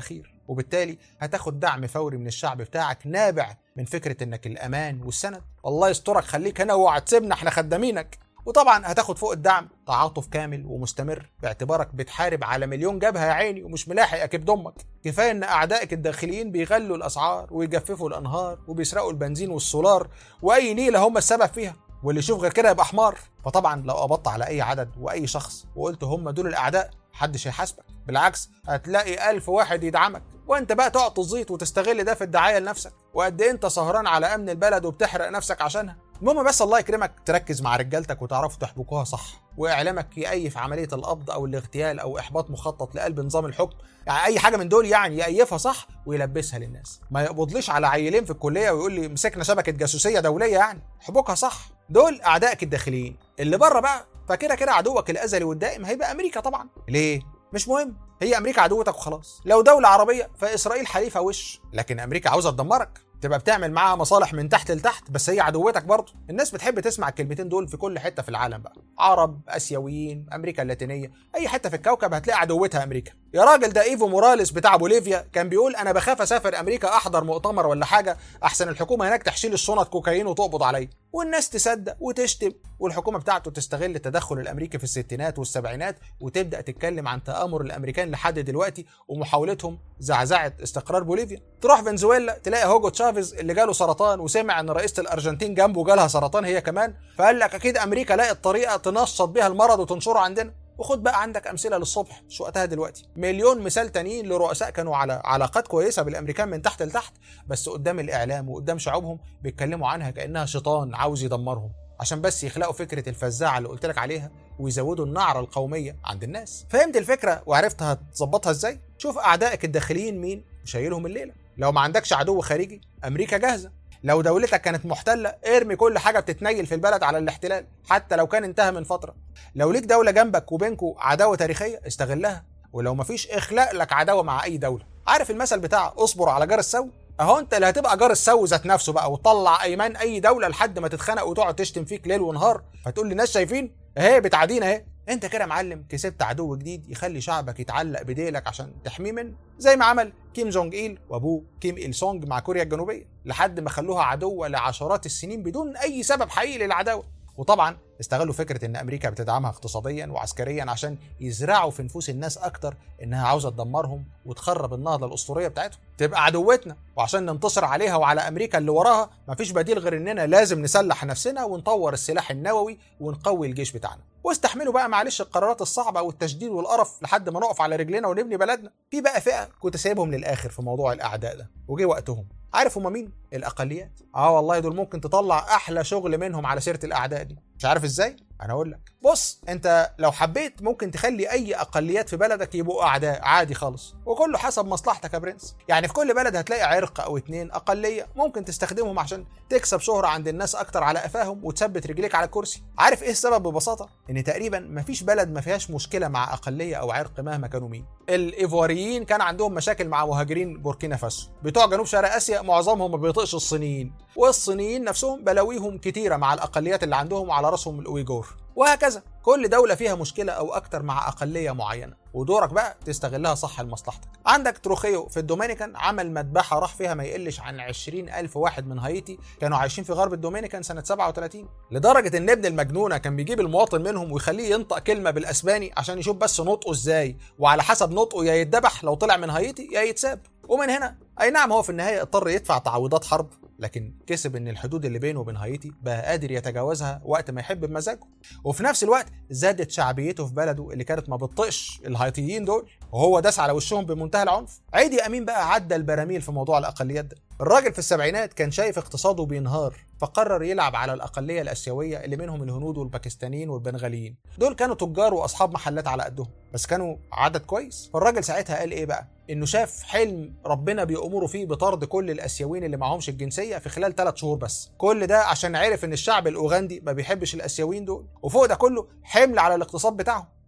وبالتالي هتاخد دعم فوري من الشعب بتاعك نابع من فكره انك الامان والسند الله يسترك خليك هنا واوعى تسيبنا احنا خدامينك وطبعا هتاخد فوق الدعم تعاطف كامل ومستمر باعتبارك بتحارب على مليون جبهه يا عيني ومش ملاحق اكيد دمك كفايه ان اعدائك الداخليين بيغلوا الاسعار ويجففوا الانهار وبيسرقوا البنزين والسولار واي نيله هم السبب فيها واللي يشوف غير كده يبقى حمار فطبعا لو قبضت على اي عدد واي شخص وقلت هم دول الاعداء محدش هيحاسبك بالعكس هتلاقي ألف واحد يدعمك وانت بقى تقعد تزيط وتستغل ده في الدعايه لنفسك وقد ايه انت سهران على امن البلد وبتحرق نفسك عشانها المهم بس الله يكرمك تركز مع رجالتك وتعرفوا تحبكوها صح واعلامك يأيف عمليه القبض او الاغتيال او احباط مخطط لقلب نظام الحكم يعني اي حاجه من دول يعني يأيفها صح ويلبسها للناس ما يقبضليش على عيلين في الكليه ويقول لي مسكنا شبكه جاسوسيه دوليه يعني احبكها صح دول اعدائك الداخليين اللي بره بقى فكده كده عدوك الازلي والدائم هيبقى امريكا طبعا ليه مش مهم هي امريكا عدوتك وخلاص لو دوله عربيه فاسرائيل حليفه وش لكن امريكا عاوزه تدمرك تبقى بتعمل معاها مصالح من تحت لتحت بس هي عدوتك برضه الناس بتحب تسمع الكلمتين دول في كل حته في العالم بقى عرب اسيويين امريكا اللاتينيه اي حته في الكوكب هتلاقي عدوتها امريكا يا راجل ده ايفو موراليس بتاع بوليفيا كان بيقول انا بخاف اسافر امريكا احضر مؤتمر ولا حاجه احسن الحكومه هناك تحشيل الشنط كوكايين وتقبض عليا والناس تصدق وتشتم والحكومه بتاعته تستغل التدخل الامريكي في الستينات والسبعينات وتبدا تتكلم عن تامر الامريكان لحد دلوقتي ومحاولتهم زعزعه استقرار بوليفيا تروح فنزويلا تلاقي هوجو تشافيز اللي جاله سرطان وسمع ان رئيسه الارجنتين جنبه جالها سرطان هي كمان فقال لك اكيد امريكا لقت طريقه تنشط بيها المرض وتنشره عندنا وخد بقى عندك امثله للصبح مش وقتها دلوقتي مليون مثال تانيين لرؤساء كانوا على علاقات كويسه بالامريكان من تحت لتحت بس قدام الاعلام وقدام شعوبهم بيتكلموا عنها كانها شيطان عاوز يدمرهم عشان بس يخلقوا فكره الفزاعه اللي قلت لك عليها ويزودوا النعره القوميه عند الناس فهمت الفكره وعرفت هتظبطها ازاي شوف اعدائك الداخليين مين شايلهم الليله لو ما عندكش عدو خارجي امريكا جاهزه لو دولتك كانت محتله ارمي كل حاجه بتتنيل في البلد على الاحتلال حتى لو كان انتهى من فتره لو ليك دوله جنبك وبينكوا عداوه تاريخيه استغلها ولو مفيش اخلاق لك عداوه مع اي دوله عارف المثل بتاع اصبر على جار السو اهو انت اللي هتبقى جار السو ذات نفسه بقى وتطلع ايمان اي دوله لحد ما تتخانق وتقعد تشتم فيك ليل ونهار فتقول للناس شايفين اهي بتعادينا اهي انت كده يا معلم كسبت عدو جديد يخلي شعبك يتعلق بديلك عشان تحميه منه زي ما عمل كيم جونج ايل وابوه كيم إيل سونج مع كوريا الجنوبيه لحد ما خلوها عدوه لعشرات السنين بدون اي سبب حقيقي للعداوه وطبعا استغلوا فكره ان امريكا بتدعمها اقتصاديا وعسكريا عشان يزرعوا في نفوس الناس اكتر انها عاوزه تدمرهم وتخرب النهضه الاسطوريه بتاعتهم تبقى عدوتنا وعشان ننتصر عليها وعلى امريكا اللي وراها مفيش بديل غير اننا لازم نسلح نفسنا ونطور السلاح النووي ونقوي الجيش بتاعنا واستحملوا بقى معلش القرارات الصعبه والتشديد والقرف لحد ما نقف على رجلنا ونبني بلدنا في بقى فئه كنت سايبهم للاخر في موضوع الاعداء ده وجه وقتهم عارف هما مين الاقليات اه والله دول ممكن تطلع احلى شغل منهم على سيره الاعداء دي مش عارف ازاي انا اقول لك بص انت لو حبيت ممكن تخلي اي اقليات في بلدك يبقوا اعداء عادي خالص وكله حسب مصلحتك يا برنس يعني في كل بلد هتلاقي عرق او اتنين اقليه ممكن تستخدمهم عشان تكسب شهره عند الناس اكتر على قفاهم وتثبت رجليك على الكرسي عارف ايه السبب ببساطه ان تقريبا مفيش بلد ما فيهاش مشكله مع اقليه او عرق مهما كانوا مين الايفواريين كان عندهم مشاكل مع مهاجرين بوركينا فاسو بتوع جنوب شرق اسيا معظمهم ما بيطيقش الصينيين والصينيين نفسهم بلاويهم كتيره مع الاقليات اللي عندهم وعلى راسهم الاويجور وهكذا كل دولة فيها مشكلة أو أكتر مع أقلية معينة ودورك بقى تستغلها صح لمصلحتك عندك تروخيو في الدومينيكان عمل مذبحة راح فيها ما يقلش عن 20 ألف واحد من هايتي كانوا عايشين في غرب الدومينيكان سنة 37 لدرجة إن ابن المجنونة كان بيجيب المواطن منهم ويخليه ينطق كلمة بالأسباني عشان يشوف بس نطقه إزاي وعلى حسب نطقه يا يتذبح لو طلع من هايتي يا يتساب ومن هنا اي نعم هو في النهايه اضطر يدفع تعويضات حرب لكن كسب ان الحدود اللي بينه وبين هايتي بقى قادر يتجاوزها وقت ما يحب بمزاجه وفي نفس الوقت زادت شعبيته في بلده اللي كانت ما بتطقش الهايتيين دول وهو داس على وشهم بمنتهى العنف عيدي امين بقى عدى البراميل في موضوع الاقليات ده الراجل في السبعينات كان شايف اقتصاده بينهار فقرر يلعب على الاقليه الاسيويه اللي منهم الهنود والباكستانيين والبنغاليين دول كانوا تجار واصحاب محلات على قدهم بس كانوا عدد كويس فالراجل ساعتها قال ايه بقى انه شاف حلم ربنا بيأمره فيه بطرد كل الاسيويين اللي معهمش الجنسيه في خلال ثلاث شهور بس كل ده عشان عرف ان الشعب الاوغندي ما بيحبش الاسيويين دول وفوق ده كله حمل على الاقتصاد بتاعهم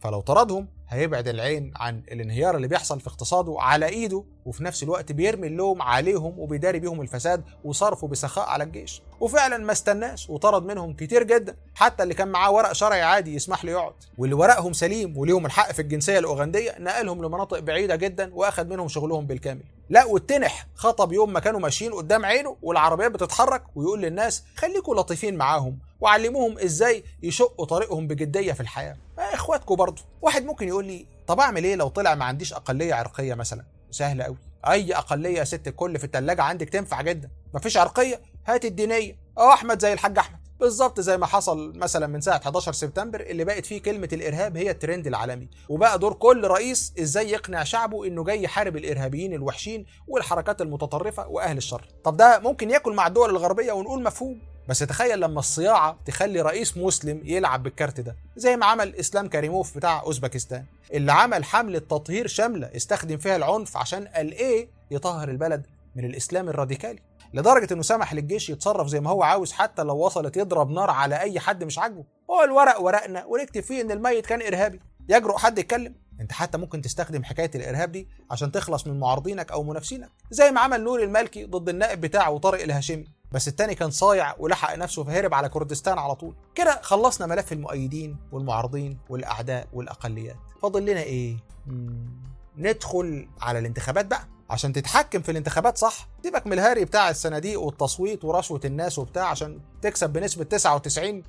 فلو طردهم هيبعد العين عن الانهيار اللي بيحصل في اقتصاده على ايده وفي نفس الوقت بيرمي اللوم عليهم وبيداري بيهم الفساد وصرفه بسخاء على الجيش وفعلا ما استناش وطرد منهم كتير جدا حتى اللي كان معاه ورق شرعي عادي يسمح له يقعد واللي ورقهم سليم وليهم الحق في الجنسيه الاوغنديه نقلهم لمناطق بعيده جدا واخد منهم شغلهم بالكامل لا والتنح خطب يوم ما كانوا ماشيين قدام عينه والعربيات بتتحرك ويقول للناس خليكم لطيفين معاهم وعلموهم ازاي يشقوا طريقهم بجديه في الحياه اخواتكم برضه واحد ممكن يقول لي طب اعمل ايه لو طلع ما عنديش اقليه عرقيه مثلا سهله قوي اي اقليه يا ست الكل في الثلاجه عندك تنفع جدا مفيش عرقيه هات الدينيه اه احمد زي الحاج احمد بالظبط زي ما حصل مثلا من ساعه 11 سبتمبر اللي بقت فيه كلمه الارهاب هي الترند العالمي وبقى دور كل رئيس ازاي يقنع شعبه انه جاي يحارب الارهابيين الوحشين والحركات المتطرفه واهل الشر طب ده ممكن ياكل مع الدول الغربيه ونقول مفهوم بس تخيل لما الصياعه تخلي رئيس مسلم يلعب بالكارت ده زي ما عمل اسلام كريموف بتاع اوزبكستان اللي عمل حمله تطهير شامله استخدم فيها العنف عشان قال ايه يطهر البلد من الاسلام الراديكالي لدرجه انه سمح للجيش يتصرف زي ما هو عاوز حتى لو وصلت يضرب نار على اي حد مش عاجبه هو الورق ورقنا ونكتب فيه ان الميت كان ارهابي يجرؤ حد يتكلم انت حتى ممكن تستخدم حكايه الارهاب دي عشان تخلص من معارضينك او منافسينك زي ما عمل نور المالكي ضد النائب بتاعه طارق الهاشمي بس التاني كان صايع ولحق نفسه فهرب على كردستان على طول كده خلصنا ملف المؤيدين والمعارضين والاعداء والاقليات فاضل لنا ايه مم. ندخل على الانتخابات بقى عشان تتحكم في الانتخابات صح سيبك من الهري بتاع الصناديق والتصويت ورشوه الناس وبتاع عشان تكسب بنسبه 99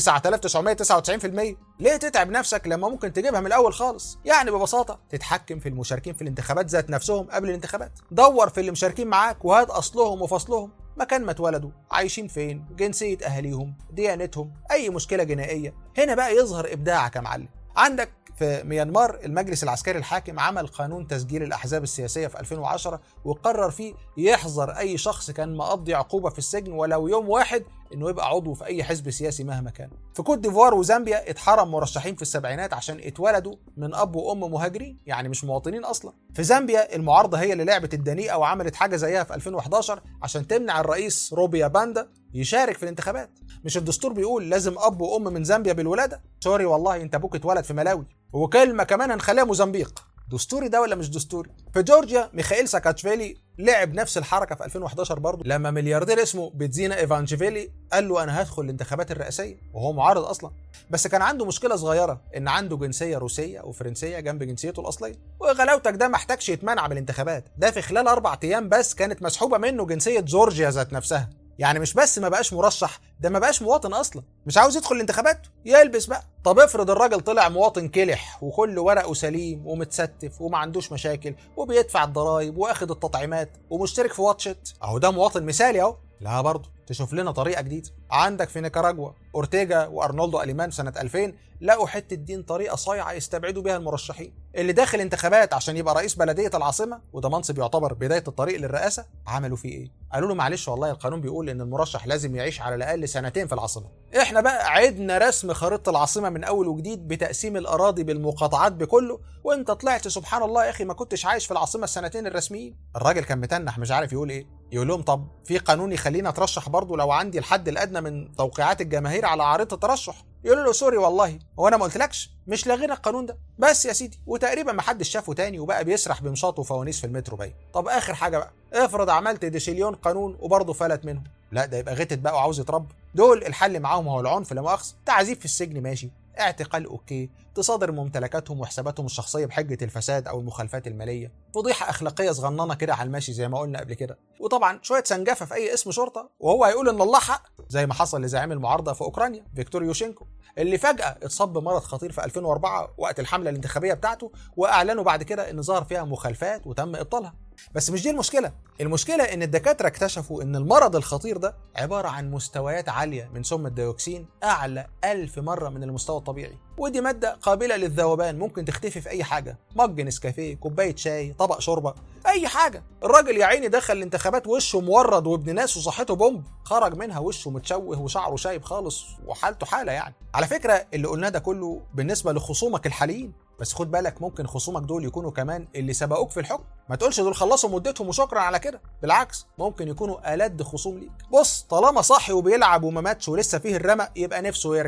و9999% ليه تتعب نفسك لما ممكن تجيبها من الاول خالص يعني ببساطه تتحكم في المشاركين في الانتخابات ذات نفسهم قبل الانتخابات دور في اللي مشاركين معاك وهات اصلهم وفصلهم مكان ما اتولدوا عايشين فين جنسيه اهاليهم ديانتهم اي مشكله جنائيه هنا بقى يظهر ابداعك يا معلم عندك في ميانمار المجلس العسكري الحاكم عمل قانون تسجيل الاحزاب السياسيه في 2010 وقرر فيه يحظر اي شخص كان مقضي عقوبه في السجن ولو يوم واحد انه يبقى عضو في اي حزب سياسي مهما كان. في كوت ديفوار وزامبيا اتحرم مرشحين في السبعينات عشان اتولدوا من اب وام مهاجرين يعني مش مواطنين اصلا. في زامبيا المعارضه هي اللي لعبت الدنيئه وعملت حاجه زيها في 2011 عشان تمنع الرئيس روبيا باندا يشارك في الانتخابات. مش الدستور بيقول لازم اب وام من زامبيا بالولاده؟ سوري والله انت ابوك اتولد في ملاوي. وكلمه كمان هنخليها موزمبيق. دستوري ده ولا مش دستوري؟ في جورجيا ميخائيل ساكاتشفيلي لعب نفس الحركه في 2011 برضه لما ملياردير اسمه بيتزينا ايفانجيفيلي قال له انا هدخل الانتخابات الرئاسيه وهو معارض اصلا بس كان عنده مشكله صغيره ان عنده جنسيه روسيه وفرنسيه جنب جنسيته الاصليه وغلاوتك ده محتاجش يتمنع من الانتخابات ده في خلال اربع ايام بس كانت مسحوبه منه جنسيه جورجيا ذات نفسها يعني مش بس ما بقاش مرشح ده ما بقاش مواطن اصلا مش عاوز يدخل الانتخابات يلبس بقى طب افرض الراجل طلع مواطن كلح وكل ورقه سليم ومتستف وما عندوش مشاكل وبيدفع الضرايب واخد التطعيمات ومشترك في واتشت اهو ده مواطن مثالي اهو لا برضه تشوف لنا طريقه جديده عندك في نيكاراجوا اورتيجا وارنولدو اليمان سنه 2000 لقوا حته دين طريقه صايعه يستبعدوا بيها المرشحين اللي داخل انتخابات عشان يبقى رئيس بلديه العاصمه وده منصب يعتبر بدايه الطريق للرئاسه عملوا فيه ايه قالوا له معلش والله القانون بيقول ان المرشح لازم يعيش على الاقل سنتين في العاصمه احنا بقى عدنا رسم خريطه العاصمه من اول وجديد بتقسيم الاراضي بالمقاطعات بكله وانت طلعت سبحان الله يا اخي ما كنتش عايش في العاصمه السنتين الرسميين الراجل كان متنح مش عارف يقول ايه يقول لهم طب في قانون يخليني اترشح برضه لو عندي الحد الادنى من توقيعات الجماهير على عريضه الترشح يقولوا له سوري والله هو انا ما قلتلكش مش لاغينا القانون ده بس يا سيدي وتقريبا ما حدش شافه تاني وبقى بيسرح بمشاط وفوانيس في المترو باين طب اخر حاجه بقى افرض عملت ديشيليون قانون وبرضه فلت منهم لا ده يبقى غتت بقى وعاوز يتربى دول الحل معاهم هو العنف لا مؤاخذه تعذيب في السجن ماشي اعتقال اوكي تصادر ممتلكاتهم وحساباتهم الشخصيه بحجه الفساد او المخالفات الماليه فضيحه اخلاقيه صغننه كده على الماشي زي ما قلنا قبل كده وطبعا شويه سنجفه في اي اسم شرطه وهو هيقول ان الله حق زي ما حصل لزعيم المعارضه في اوكرانيا فيكتور يوشينكو اللي فجاه اتصاب بمرض خطير في 2004 وقت الحمله الانتخابيه بتاعته واعلنوا بعد كده ان ظهر فيها مخالفات وتم ابطالها بس مش دي المشكله المشكله ان الدكاتره اكتشفوا ان المرض الخطير ده عباره عن مستويات عاليه من سم الديوكسين اعلى ألف مره من المستوى الطبيعي ودي ماده قابله للذوبان ممكن تختفي في اي حاجه مج نسكافيه كوبايه شاي طبق شوربه اي حاجه الراجل يا عيني دخل الانتخابات وشه مورد وابن ناس وصحته بومب خرج منها وشه متشوه وشعره شايب خالص وحالته حاله يعني على فكره اللي قلناه ده كله بالنسبه لخصومك الحاليين بس خد بالك ممكن خصومك دول يكونوا كمان اللي سبقوك في الحكم ما تقولش دول خلصوا مدتهم وشكرا على كده بالعكس ممكن يكونوا ألد خصوم ليك بص طالما صاحي وبيلعب وما ماتش ولسه فيه الرمق يبقى نفسه يرجع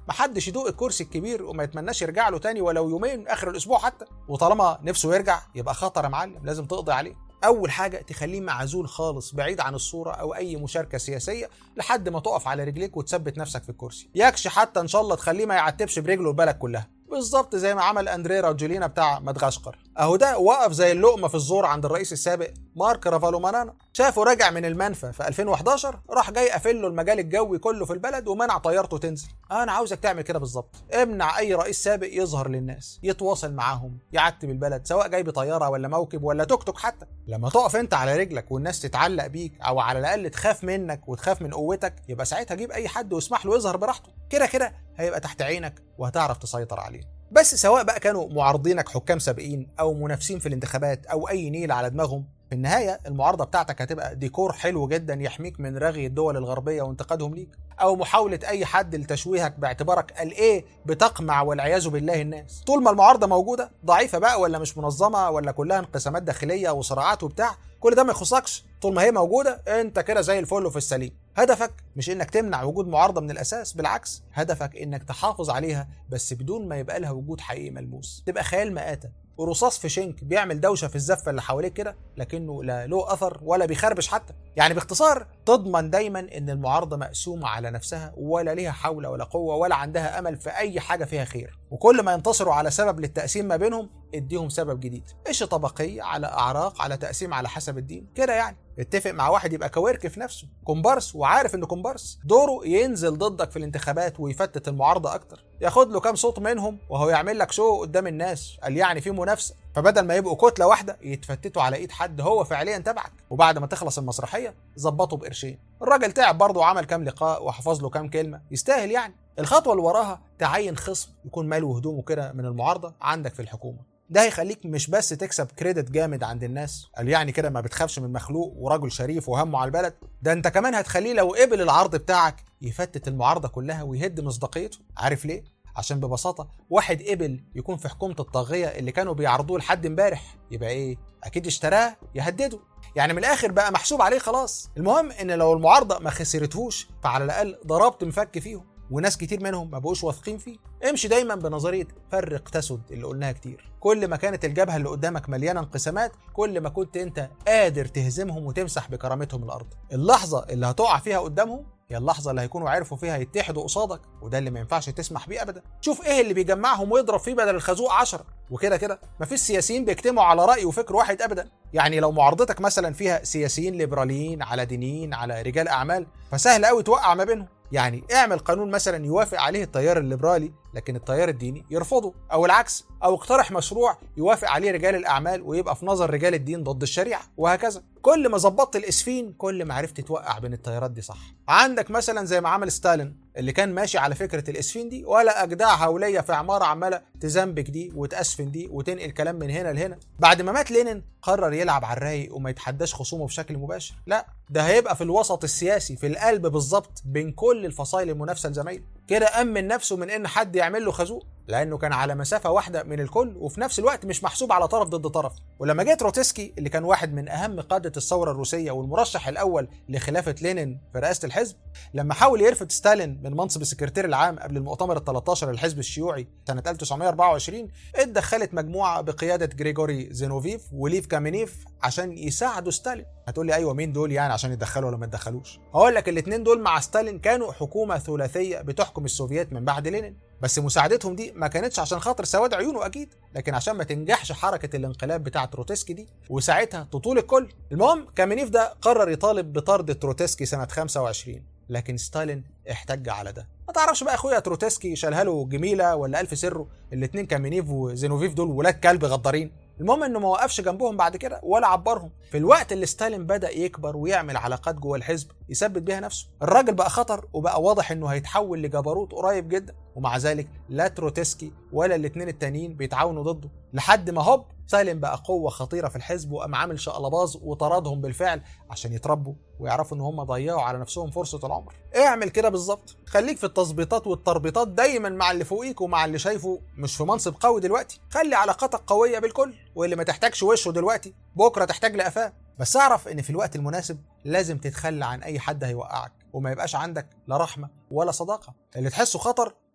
محدش يدوق الكرسي الكبير وما يتمناش يرجع له تاني ولو يومين اخر الاسبوع حتى وطالما نفسه يرجع يبقى خطر يا معلم لازم تقضي عليه اول حاجه تخليه معزول خالص بعيد عن الصوره او اي مشاركه سياسيه لحد ما تقف على رجليك وتثبت نفسك في الكرسي يكش حتى ان شاء الله تخليه ما يعتبش برجله البلد كلها بالظبط زي ما عمل اندري راجولينا بتاع مدغشقر اهو ده وقف زي اللقمه في الزور عند الرئيس السابق مارك رافالومانانا شافه راجع من المنفى في 2011 راح جاي قافل له المجال الجوي كله في البلد ومنع طيارته تنزل انا عاوزك تعمل كده بالظبط امنع اي رئيس سابق يظهر للناس يتواصل معاهم يعتب البلد سواء جاي بطياره ولا موكب ولا توك توك حتى لما تقف انت على رجلك والناس تتعلق بيك او على الاقل تخاف منك وتخاف من قوتك يبقى ساعتها جيب اي حد واسمح له يظهر براحته كده كده هيبقى تحت عينك وهتعرف تسيطر عليه بس سواء بقى كانوا معارضينك حكام سابقين او منافسين في الانتخابات او اي نيل على دماغهم في النهاية المعارضة بتاعتك هتبقى ديكور حلو جدا يحميك من رغي الدول الغربية وانتقادهم ليك أو محاولة أي حد لتشويهك باعتبارك الإيه بتقمع والعياذ بالله الناس طول ما المعارضة موجودة ضعيفة بقى ولا مش منظمة ولا كلها انقسامات داخلية وصراعات وبتاع كل ده ما يخصكش طول ما هي موجودة انت كده زي الفل وفي السليم هدفك مش انك تمنع وجود معارضة من الاساس بالعكس هدفك انك تحافظ عليها بس بدون ما يبقى لها وجود حقيقي ملموس تبقى خيال مآتة ورصاص في شنك بيعمل دوشه في الزفه اللي حواليك كده لكنه لا له اثر ولا بيخربش حتى يعني باختصار تضمن دايما ان المعارضه مقسومه على نفسها ولا ليها حول ولا قوه ولا عندها امل في اي حاجه فيها خير وكل ما ينتصروا على سبب للتقسيم ما بينهم اديهم سبب جديد ايش طبقيه على اعراق على تقسيم على حسب الدين كده يعني اتفق مع واحد يبقى كويرك في نفسه كومبارس وعارف انه كومبارس دوره ينزل ضدك في الانتخابات ويفتت المعارضه اكتر ياخد له كام صوت منهم وهو يعمل لك شو قدام الناس قال يعني في منافسه فبدل ما يبقوا كتله واحده يتفتتوا على ايد حد هو فعليا تبعك وبعد ما تخلص المسرحيه ظبطوا بقرشين الراجل تعب برضه وعمل كام لقاء وحفظ له كام كلمه يستاهل يعني الخطوه اللي وراها تعين خصم يكون ماله وهدومه كده من المعارضه عندك في الحكومه ده هيخليك مش بس تكسب كريدت جامد عند الناس قال يعني كده ما بتخافش من مخلوق ورجل شريف وهمه على البلد ده انت كمان هتخليه لو قبل العرض بتاعك يفتت المعارضه كلها ويهد مصداقيته عارف ليه عشان ببساطه واحد قبل يكون في حكومه الطاغيه اللي كانوا بيعرضوه لحد امبارح يبقى ايه اكيد اشتراه يهدده يعني من الاخر بقى محسوب عليه خلاص المهم ان لو المعارضه ما خسرتهوش فعلى الاقل ضربت مفك فيهم وناس كتير منهم ما بقوش واثقين فيه امشي دايما بنظريه فرق تسد اللي قلناها كتير كل ما كانت الجبهه اللي قدامك مليانه انقسامات كل ما كنت انت قادر تهزمهم وتمسح بكرامتهم الارض اللحظه اللي هتقع فيها قدامهم هي اللحظة اللي هيكونوا عرفوا فيها يتحدوا قصادك وده اللي ما ينفعش تسمح بيه أبدا شوف إيه اللي بيجمعهم ويضرب فيه بدل الخازوق عشرة وكده كده مفيش سياسيين بيجتمعوا على رأي وفكر واحد أبدا يعني لو معارضتك مثلا فيها سياسيين ليبراليين على دينيين على رجال أعمال فسهل قوي توقع ما بينهم يعني اعمل قانون مثلا يوافق عليه التيار الليبرالي لكن التيار الديني يرفضه او العكس او اقترح مشروع يوافق عليه رجال الاعمال ويبقى في نظر رجال الدين ضد الشريعه وهكذا كل ما ظبطت الاسفين كل ما عرفت توقع بين التيارات دي صح عندك مثلا زي ما عمل ستالين اللي كان ماشي على فكره الاسفين دي ولا اجدع هوليه في عماره عماله تزنبك دي وتاسفن دي وتنقل كلام من هنا لهنا بعد ما مات لينين قرر يلعب على الرايق وما يتحداش خصومه بشكل مباشر لا ده هيبقى في الوسط السياسي في القلب بالظبط بين كل الفصائل المنافسه لزمايله كده امن نفسه من ان حد يعمل له خازوق لانه كان على مسافه واحده من الكل وفي نفس الوقت مش محسوب على طرف ضد طرف ولما جه تروتسكي اللي كان واحد من اهم قاده الثوره الروسيه والمرشح الاول لخلافه لينين في رئاسه الحزب لما حاول يرفض ستالين من منصب السكرتير العام قبل المؤتمر ال 13 للحزب الشيوعي سنه 1924 اتدخلت مجموعه بقياده جريجوري زينوفيف وليف كامينيف عشان يساعدوا ستالين هتقول لي ايوه مين دول يعني عشان يتدخلوا ولا ما يتدخلوش هقول لك الاثنين دول مع ستالين كانوا حكومه ثلاثيه بتحكم السوفيات من بعد لينين بس مساعدتهم دي ما كانتش عشان خاطر سواد عيونه اكيد لكن عشان ما تنجحش حركه الانقلاب بتاعه تروتسكي دي وساعتها تطول الكل المهم كامينيف ده قرر يطالب بطرد تروتسكي سنه 25 لكن ستالين احتج على ده ما تعرفش بقى اخويا تروتسكي شالها له جميله ولا الف سره الاثنين كامينيف وزينوفيف دول ولاد كلب غدارين المهم انه ما وقفش جنبهم بعد كده ولا عبرهم في الوقت اللي ستالين بدا يكبر ويعمل علاقات جوه الحزب يثبت بيها نفسه الراجل بقى خطر وبقى واضح انه هيتحول لجبروت قريب جدا ومع ذلك لا تروتسكي ولا الاثنين التانيين بيتعاونوا ضده لحد ما هوب ستالين بقى قوة خطيرة في الحزب وقام عامل شقلباظ وطردهم بالفعل عشان يتربوا ويعرفوا ان هم ضيعوا على نفسهم فرصة العمر. اعمل كده بالظبط، خليك في التظبيطات والتربيطات دايما مع اللي فوقيك ومع اللي شايفه مش في منصب قوي دلوقتي، خلي علاقاتك قوية بالكل، واللي ما تحتاجش وشه دلوقتي بكرة تحتاج لقفاه. بس اعرف ان في الوقت المناسب لازم تتخلى عن اي حد هيوقعك وما يبقاش عندك لا رحمة ولا صداقة اللي تحسه خطر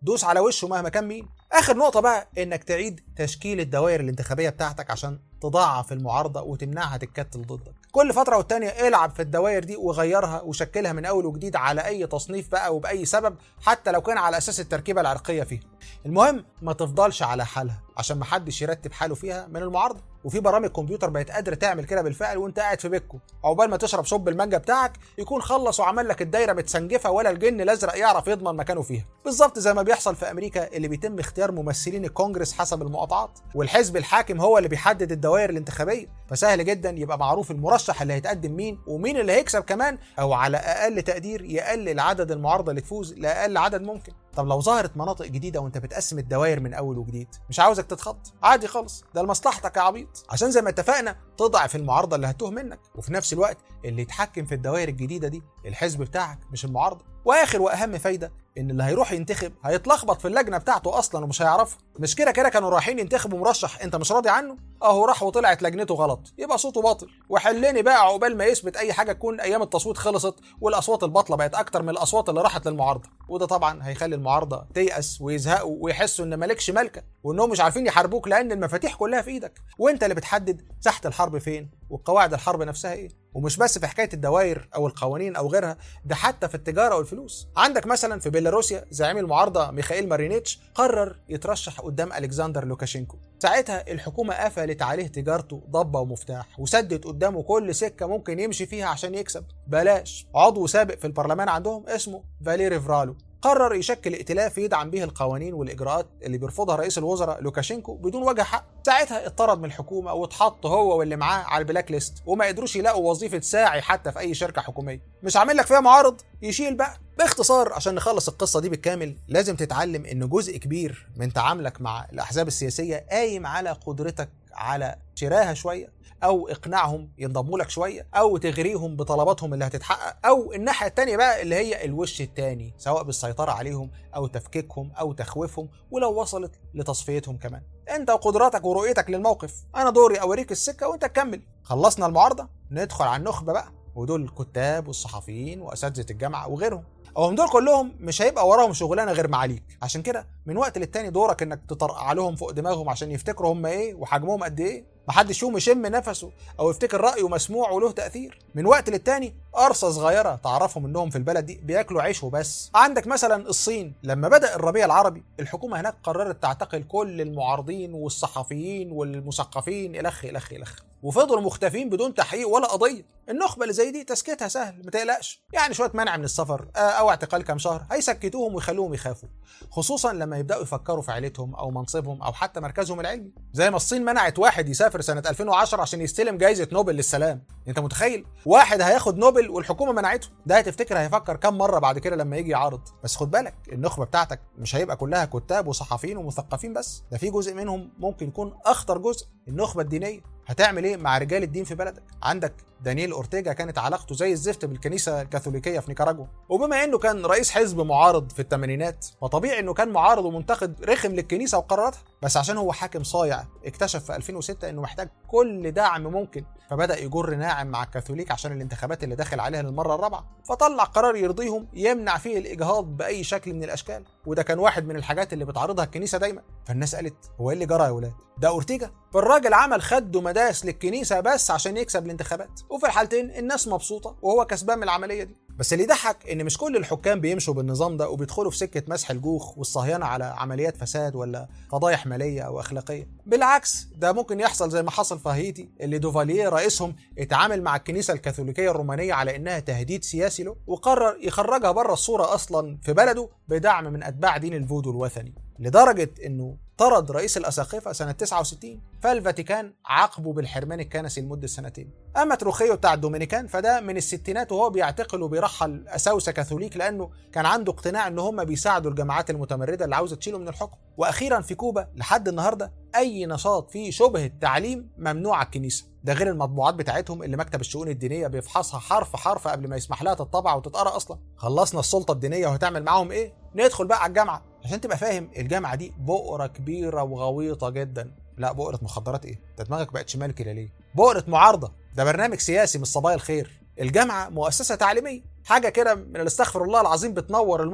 دوس على وشه مهما كان مين اخر نقطه بقى انك تعيد تشكيل الدوائر الانتخابيه بتاعتك عشان تضاعف المعارضه وتمنعها تتكتل ضدك كل فتره والتانيه العب في الدوائر دي وغيرها وشكلها من اول وجديد على اي تصنيف بقى وباي سبب حتى لو كان على اساس التركيبه العرقيه فيها المهم ما تفضلش على حالها عشان ما حدش يرتب حاله فيها من المعارضه وفي برامج كمبيوتر بقت قادره تعمل كده بالفعل وانت قاعد في بيتكم عقبال ما تشرب شوب المانجا بتاعك يكون خلص وعمل لك الدايره متسنجفه ولا الجن الازرق يعرف يضمن مكانه فيها بالظبط زي ما بيحصل في امريكا اللي بيتم اختيار ممثلين الكونجرس حسب المقاطعات والحزب الحاكم هو اللي بيحدد الدوائر الانتخابيه فسهل جدا يبقى معروف المرشح اللي هيتقدم مين ومين اللي هيكسب كمان او على اقل تقدير يقلل عدد المعارضه اللي تفوز لاقل عدد ممكن طب لو ظهرت مناطق جديده وانت بتقسم الدوائر من اول وجديد مش عاوزك تتخض عادي خالص ده لمصلحتك يا عبيط عشان زي ما اتفقنا تضعف المعارضه اللي هتوه منك وفي نفس الوقت اللي يتحكم في الدوائر الجديده دي الحزب بتاعك مش المعارضه واخر واهم فايده ان اللي هيروح ينتخب هيتلخبط في اللجنه بتاعته اصلا ومش هيعرفها مش كده كده كانوا رايحين ينتخبوا مرشح انت مش راضي عنه اهو راح وطلعت لجنته غلط يبقى صوته باطل وحلني بقى عقبال ما يثبت اي حاجه تكون ايام التصويت خلصت والاصوات الباطله بقت اكتر من الاصوات اللي راحت للمعارضه وده طبعا هيخلي المعارضه تيأس ويزهقوا ويحسوا ان مالكش ملكه وانهم مش عارفين يحاربوك لان المفاتيح كلها في ايدك وانت اللي بتحدد ساحه الحرب فين وقواعد الحرب نفسها ايه ومش بس في حكايه الدوائر او القوانين او غيرها ده حتى في التجاره والفلوس عندك مثلا في بيلاروسيا زعيم المعارضه ميخائيل مارينيتش قرر يترشح قدام الكسندر لوكاشينكو ساعتها الحكومه قفلت عليه تجارته ضبه ومفتاح وسدت قدامه كل سكه ممكن يمشي فيها عشان يكسب بلاش عضو سابق في البرلمان عندهم اسمه فاليري فرالو قرر يشكل ائتلاف يدعم به القوانين والاجراءات اللي بيرفضها رئيس الوزراء لوكاشينكو بدون وجه حق ساعتها اتطرد من الحكومه واتحط هو واللي معاه على البلاك ليست وما قدروش يلاقوا وظيفه ساعي حتى في اي شركه حكوميه مش عامل لك فيها معارض يشيل بقى باختصار عشان نخلص القصه دي بالكامل لازم تتعلم ان جزء كبير من تعاملك مع الاحزاب السياسيه قايم على قدرتك على شراها شويه او اقناعهم ينضموا لك شويه او تغريهم بطلباتهم اللي هتتحقق او الناحيه التانية بقى اللي هي الوش التاني سواء بالسيطره عليهم او تفكيكهم او تخويفهم ولو وصلت لتصفيتهم كمان انت وقدراتك ورؤيتك للموقف انا دوري اوريك السكه وانت تكمل خلصنا المعارضه ندخل على النخبه بقى ودول الكتاب والصحفيين واساتذه الجامعه وغيرهم هم دول كلهم مش هيبقى وراهم شغلانه غير معاليك عشان كده من وقت للتاني دورك انك تطرقع لهم فوق دماغهم عشان يفتكروا هم ايه وحجمهم قد ايه محدش فيهم يشم نفسه او يفتكر رايه مسموع وله تاثير من وقت للتاني قرصه صغيره تعرفهم انهم في البلد دي بياكلوا عيش وبس عندك مثلا الصين لما بدا الربيع العربي الحكومه هناك قررت تعتقل كل المعارضين والصحفيين والمثقفين الخ الخ الخ وفضلوا مختفين بدون تحقيق ولا قضيه النخبه اللي زي دي تسكيتها سهل ما تقلقش يعني شويه منع من السفر او اعتقال كام شهر هيسكتوهم ويخلوهم يخافوا خصوصا لما يبداوا يفكروا في عيلتهم او منصبهم او حتى مركزهم العلمي زي ما الصين منعت واحد يسافر سنه 2010 عشان يستلم جائزه نوبل للسلام انت متخيل واحد هياخد نوبل والحكومه منعته ده هتفتكر هيفكر كام مره بعد كده لما يجي يعارض بس خد بالك النخبه بتاعتك مش هيبقى كلها كتاب وصحفيين ومثقفين بس ده في جزء منهم ممكن يكون اخطر جزء النخبه الدينيه هتعمل ايه مع رجال الدين في بلدك عندك دانييل اورتيجا كانت علاقته زي الزفت بالكنيسه الكاثوليكيه في نيكاراجوا وبما انه كان رئيس حزب معارض في الثمانينات فطبيعي انه كان معارض ومنتقد رخم للكنيسه وقراراتها بس عشان هو حاكم صايع اكتشف في 2006 انه محتاج كل دعم ممكن فبدا يجر ناعم مع الكاثوليك عشان الانتخابات اللي داخل عليها للمره الرابعه فطلع قرار يرضيهم يمنع فيه الاجهاض باي شكل من الاشكال وده كان واحد من الحاجات اللي بتعرضها الكنيسه دايما فالناس قالت هو ايه اللي جرى يا ولاد ده اورتيجا فالراجل عمل خد ومداس للكنيسه بس عشان يكسب الانتخابات وفي الحالتين الناس مبسوطه وهو كسبان من العمليه دي بس اللي يضحك ان مش كل الحكام بيمشوا بالنظام ده وبيدخلوا في سكه مسح الجوخ والصهيانه على عمليات فساد ولا فضايح ماليه او اخلاقيه بالعكس ده ممكن يحصل زي ما حصل في هايتي اللي دوفاليه رئيسهم اتعامل مع الكنيسه الكاثوليكيه الرومانيه على انها تهديد سياسي له وقرر يخرجها بره الصوره اصلا في بلده بدعم من اتباع دين الفودو الوثني لدرجه انه طرد رئيس الأساقفة سنة 69 فالفاتيكان عاقبه بالحرمان الكنسي لمدة سنتين أما تروخيو بتاع الدومينيكان فده من الستينات وهو بيعتقل وبيرحل أساوسة كاثوليك لأنه كان عنده اقتناع إن هم بيساعدوا الجماعات المتمردة اللي عاوزة تشيله من الحكم وأخيرا في كوبا لحد النهاردة أي نشاط فيه شبهة تعليم ممنوع على الكنيسة ده غير المطبوعات بتاعتهم اللي مكتب الشؤون الدينيه بيفحصها حرف حرف قبل ما يسمح لها تطبع وتتقرا اصلا خلصنا السلطه الدينيه وهتعمل معاهم ايه ندخل بقى على الجامعه عشان تبقى فاهم الجامعه دي بؤره كبيره وغويطه جدا لا بؤره مخدرات ايه انت دماغك بقت شمال كده ليه بؤره معارضه ده برنامج سياسي مش صبايا الخير الجامعه مؤسسه تعليميه حاجه كده من الاستغفر الله العظيم بتنور المخ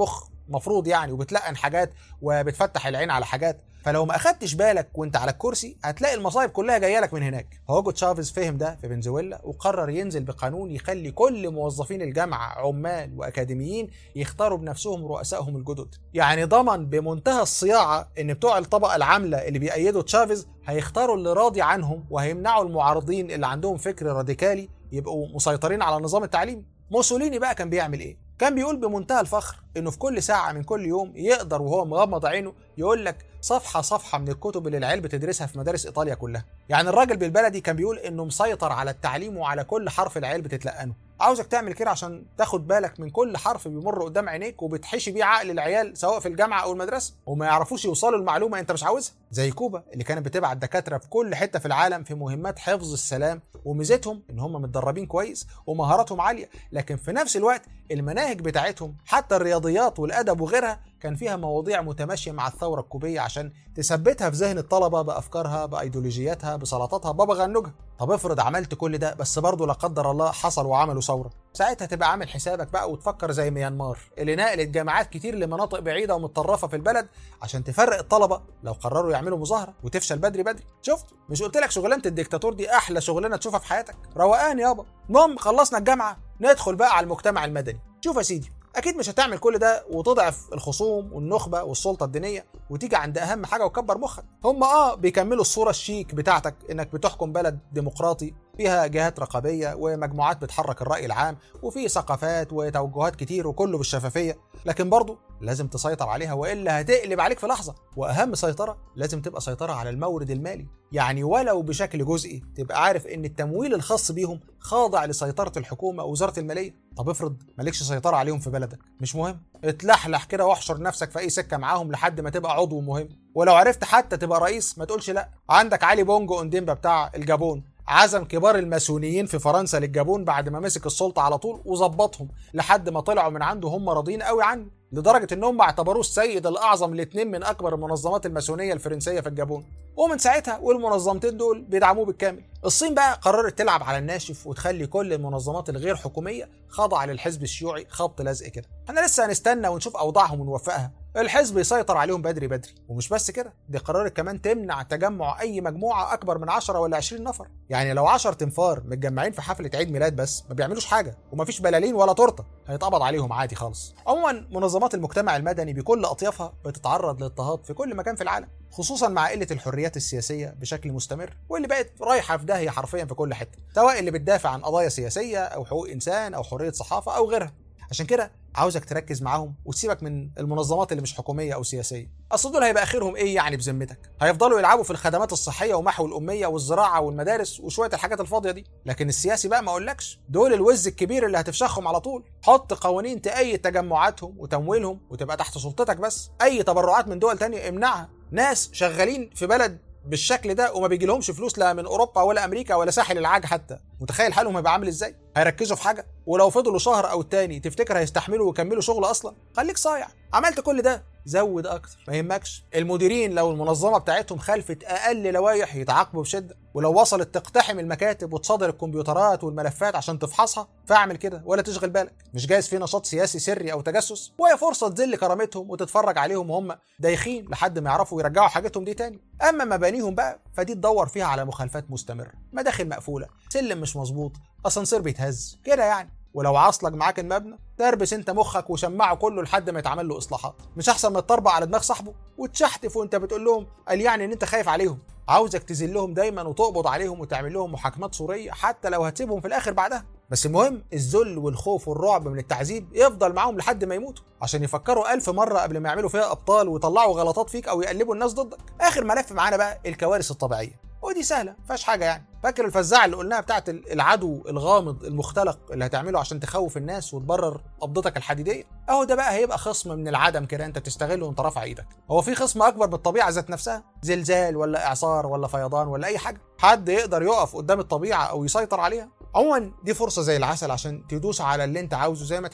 مفروض يعني وبتلقن حاجات وبتفتح العين على حاجات فلو ما اخدتش بالك وانت على الكرسي هتلاقي المصايب كلها جايه لك من هناك هوجو تشافيز فهم ده في فنزويلا وقرر ينزل بقانون يخلي كل موظفين الجامعه عمال واكاديميين يختاروا بنفسهم رؤسائهم الجدد يعني ضمن بمنتهى الصياعه ان بتوع الطبقه العامله اللي بيأيدوا تشافيز هيختاروا اللي راضي عنهم وهيمنعوا المعارضين اللي عندهم فكر راديكالي يبقوا مسيطرين على النظام التعليمي موسوليني بقى كان بيعمل ايه كان بيقول بمنتهى الفخر انه في كل ساعه من كل يوم يقدر وهو مغمض عينه يقول لك صفحه صفحه من الكتب اللي العيال بتدرسها في مدارس ايطاليا كلها يعني الراجل بالبلدي كان بيقول انه مسيطر على التعليم وعلى كل حرف العيال بتتلقنه عاوزك تعمل كده عشان تاخد بالك من كل حرف بيمر قدام عينيك وبتحشي بيه عقل العيال سواء في الجامعه او المدرسه وما يعرفوش يوصلوا المعلومه انت مش عاوزها زي كوبا اللي كانت بتبعت دكاتره في كل حته في العالم في مهمات حفظ السلام وميزتهم ان هم متدربين كويس ومهاراتهم عاليه لكن في نفس الوقت المناهج بتاعتهم حتى الرياضيات والادب وغيرها كان فيها مواضيع متماشيه مع الثوره الكوبيه عشان تثبتها في ذهن الطلبه بافكارها بايديولوجياتها بسلطاتها ببغنجها طب افرض عملت كل ده بس برضه لا قدر الله حصل وعملوا ثوره ساعتها تبقى عامل حسابك بقى وتفكر زي ميانمار اللي نقلت جامعات كتير لمناطق بعيده ومتطرفه في البلد عشان تفرق الطلبه لو قرروا يعملوا مظاهره وتفشل بدري بدري شفت مش قلت لك شغلانه الدكتاتور دي احلى شغلانه تشوفها في حياتك روقان يابا المهم خلصنا الجامعه ندخل بقى على المجتمع المدني شوف يا سيدي اكيد مش هتعمل كل ده وتضعف الخصوم والنخبه والسلطه الدينيه وتيجي عند اهم حاجه وكبر مخك هم اه بيكملوا الصوره الشيك بتاعتك انك بتحكم بلد ديمقراطي فيها جهات رقابيه ومجموعات بتحرك الراي العام وفي ثقافات وتوجهات كتير وكله بالشفافيه لكن برضه لازم تسيطر عليها والا هتقلب عليك في لحظه واهم سيطره لازم تبقى سيطره على المورد المالي يعني ولو بشكل جزئي تبقى عارف ان التمويل الخاص بيهم خاضع لسيطره الحكومه ووزاره الماليه طب افرض مالكش سيطره عليهم في بلدك مش مهم اتلحلح كده واحشر نفسك في اي سكه معاهم لحد ما تبقى عضو مهم ولو عرفت حتى تبقى رئيس ما تقولش لا عندك علي بونجو اونديمبا بتاع الجابون عزم كبار الماسونيين في فرنسا للجابون بعد ما مسك السلطه على طول وظبطهم لحد ما طلعوا من عنده هم راضيين قوي عنه لدرجه انهم اعتبروه السيد الاعظم لاثنين من اكبر المنظمات الماسونيه الفرنسيه في الجابون ومن ساعتها والمنظمتين دول بيدعموه بالكامل الصين بقى قررت تلعب على الناشف وتخلي كل المنظمات الغير حكوميه خاضعه للحزب الشيوعي خبط لزق كده احنا لسه هنستنى ونشوف اوضاعهم ونوفقها الحزب يسيطر عليهم بدري بدري ومش بس كده دي قررت كمان تمنع تجمع اي مجموعه اكبر من 10 ولا 20 نفر يعني لو 10 تنفار متجمعين في حفله عيد ميلاد بس ما بيعملوش حاجه ومفيش بلالين ولا تورته هيتقبض عليهم عادي خالص عموما منظمات المجتمع المدني بكل اطيافها بتتعرض لاضطهاد في كل مكان في العالم خصوصا مع قله الحريات السياسيه بشكل مستمر واللي بقت رايحه في داهيه حرفيا في كل حته سواء اللي بتدافع عن قضايا سياسيه او حقوق انسان او حريه صحافه او غيرها عشان كده عاوزك تركز معاهم وتسيبك من المنظمات اللي مش حكوميه او سياسيه اصل دول هيبقى اخرهم ايه يعني بذمتك هيفضلوا يلعبوا في الخدمات الصحيه ومحو الاميه والزراعه والمدارس وشويه الحاجات الفاضيه دي لكن السياسي بقى ما اقولكش دول الوز الكبير اللي هتفشخهم على طول حط قوانين تأيد تجمعاتهم وتمويلهم وتبقى تحت سلطتك بس اي تبرعات من دول تانية امنعها ناس شغالين في بلد بالشكل ده وما بيجيلهمش فلوس لا من اوروبا ولا امريكا ولا ساحل العاج حتى متخيل حالهم هيبقى عامل ازاي هيركزوا في حاجه ولو فضلوا شهر او التاني تفتكر هيستحملوا ويكملوا شغل اصلا خليك صايع عملت كل ده زود اكتر ما يهمكش المديرين لو المنظمه بتاعتهم خلفت اقل لوائح يتعاقبوا بشده ولو وصلت تقتحم المكاتب وتصادر الكمبيوترات والملفات عشان تفحصها فاعمل كده ولا تشغل بالك مش جايز في نشاط سياسي سري او تجسس وهي فرصه تذل كرامتهم وتتفرج عليهم وهم دايخين لحد ما يعرفوا يرجعوا حاجتهم دي تاني اما مبانيهم بقى فدي تدور فيها على مخالفات مستمره مداخل مقفوله سلم مش مظبوط اسانسير بيتهز كده يعني ولو عاصلك معاك المبنى تربس انت مخك وشمعه كله لحد ما يتعمل له اصلاحات مش احسن ما تطربع على دماغ صاحبه وتشحتف وانت بتقول لهم قال يعني ان انت خايف عليهم عاوزك تذلهم دايما وتقبض عليهم وتعمل لهم محاكمات صوريه حتى لو هتسيبهم في الاخر بعدها بس المهم الذل والخوف والرعب من التعذيب يفضل معاهم لحد ما يموتوا عشان يفكروا ألف مرة قبل ما يعملوا فيها أبطال ويطلعوا غلطات فيك أو يقلبوا الناس ضدك آخر ملف معانا بقى الكوارث الطبيعية ودي سهلة مفيهاش حاجة يعني فاكر الفزاعة اللي قلناها بتاعت العدو الغامض المختلق اللي هتعمله عشان تخوف الناس وتبرر قبضتك الحديدية اهو ده بقى هيبقى خصم من العدم كده انت تستغله وانت رافع ايدك هو في خصم اكبر من الطبيعة ذات نفسها زلزال ولا اعصار ولا فيضان ولا اي حاجة حد يقدر يقف قدام الطبيعة او يسيطر عليها عموما دي فرصة زي العسل عشان تدوس على اللي انت عاوزه زي ما تحب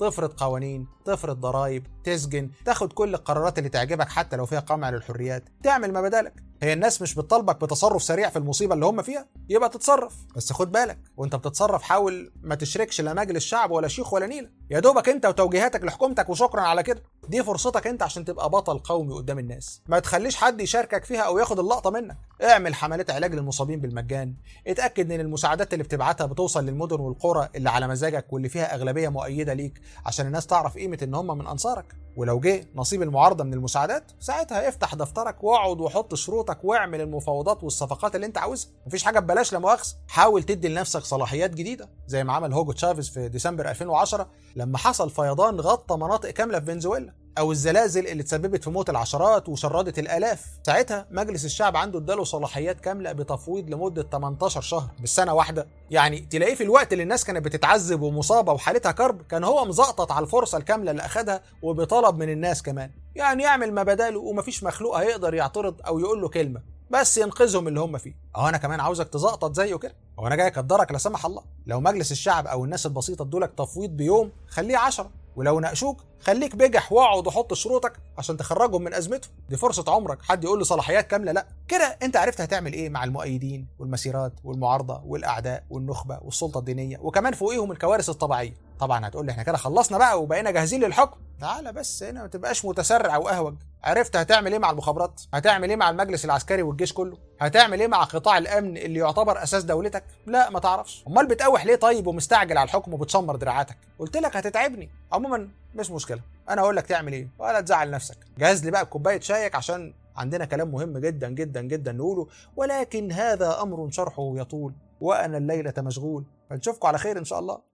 تفرض قوانين تفرض ضرائب تسجن تاخد كل القرارات اللي تعجبك حتى لو فيها قمع للحريات تعمل ما بدالك هي الناس مش بتطالبك بتصرف سريع في المصيبه اللي هم فيها يبقى تتصرف بس خد بالك وانت بتتصرف حاول ما تشركش لا مجلس شعب ولا شيخ ولا نيله يا دوبك انت وتوجيهاتك لحكومتك وشكرا على كده دي فرصتك انت عشان تبقى بطل قومي قدام الناس ما تخليش حد يشاركك فيها او ياخد اللقطه منك اعمل حملات علاج للمصابين بالمجان اتاكد ان المساعدات اللي بتبعتها بتوصل للمدن والقرى اللي على مزاجك واللي فيها اغلبيه مؤيده ليك عشان الناس تعرف قيمه ان هم من انصارك ولو جه نصيب المعارضه من المساعدات ساعتها افتح دفترك واقعد وحط شروطك واعمل المفاوضات والصفقات اللي انت عاوزها مفيش حاجه ببلاش لا مؤاخذه حاول تدي لنفسك صلاحيات جديده زي ما عمل هوجو تشافيز في ديسمبر 2010 لما حصل فيضان غطى مناطق كامله في فنزويلا او الزلازل اللي تسببت في موت العشرات وشردت الالاف ساعتها مجلس الشعب عنده اداله صلاحيات كامله بتفويض لمده 18 شهر بالسنه واحده يعني تلاقيه في الوقت اللي الناس كانت بتتعذب ومصابه وحالتها كرب كان هو مزقطط على الفرصه الكامله اللي اخدها وبطلب من الناس كمان يعني يعمل ما بداله ومفيش مخلوق هيقدر يعترض او يقول له كلمه بس ينقذهم اللي هم فيه اهو انا كمان عاوزك تزقطط زيه كده هو انا جاي اقدرك لا سمح الله لو مجلس الشعب او الناس البسيطه ادولك تفويض بيوم خليه 10 ولو ناقشوك خليك بجح واقعد وحط شروطك عشان تخرجهم من ازمتهم دي فرصه عمرك حد يقول له صلاحيات كامله لا كده انت عرفت هتعمل ايه مع المؤيدين والمسيرات والمعارضه والاعداء والنخبه والسلطه الدينيه وكمان فوقيهم الكوارث الطبيعيه طبعا هتقول لي احنا كده خلصنا بقى وبقينا جاهزين للحكم تعالى بس هنا ما تبقاش متسرع واهوج عرفت هتعمل ايه مع المخابرات هتعمل ايه مع المجلس العسكري والجيش كله هتعمل ايه مع قطاع الامن اللي يعتبر اساس دولتك لا ما تعرفش امال بتقاوح ليه طيب ومستعجل على الحكم وبتشمر دراعاتك قلت لك هتتعبني عموما مش مشكله انا اقول لك تعمل ايه ولا تزعل نفسك جهز لي بقى كوبايه شايك عشان عندنا كلام مهم جدا جدا جدا نقوله ولكن هذا امر شرحه يطول وانا الليله مشغول فنشوفكم على خير ان شاء الله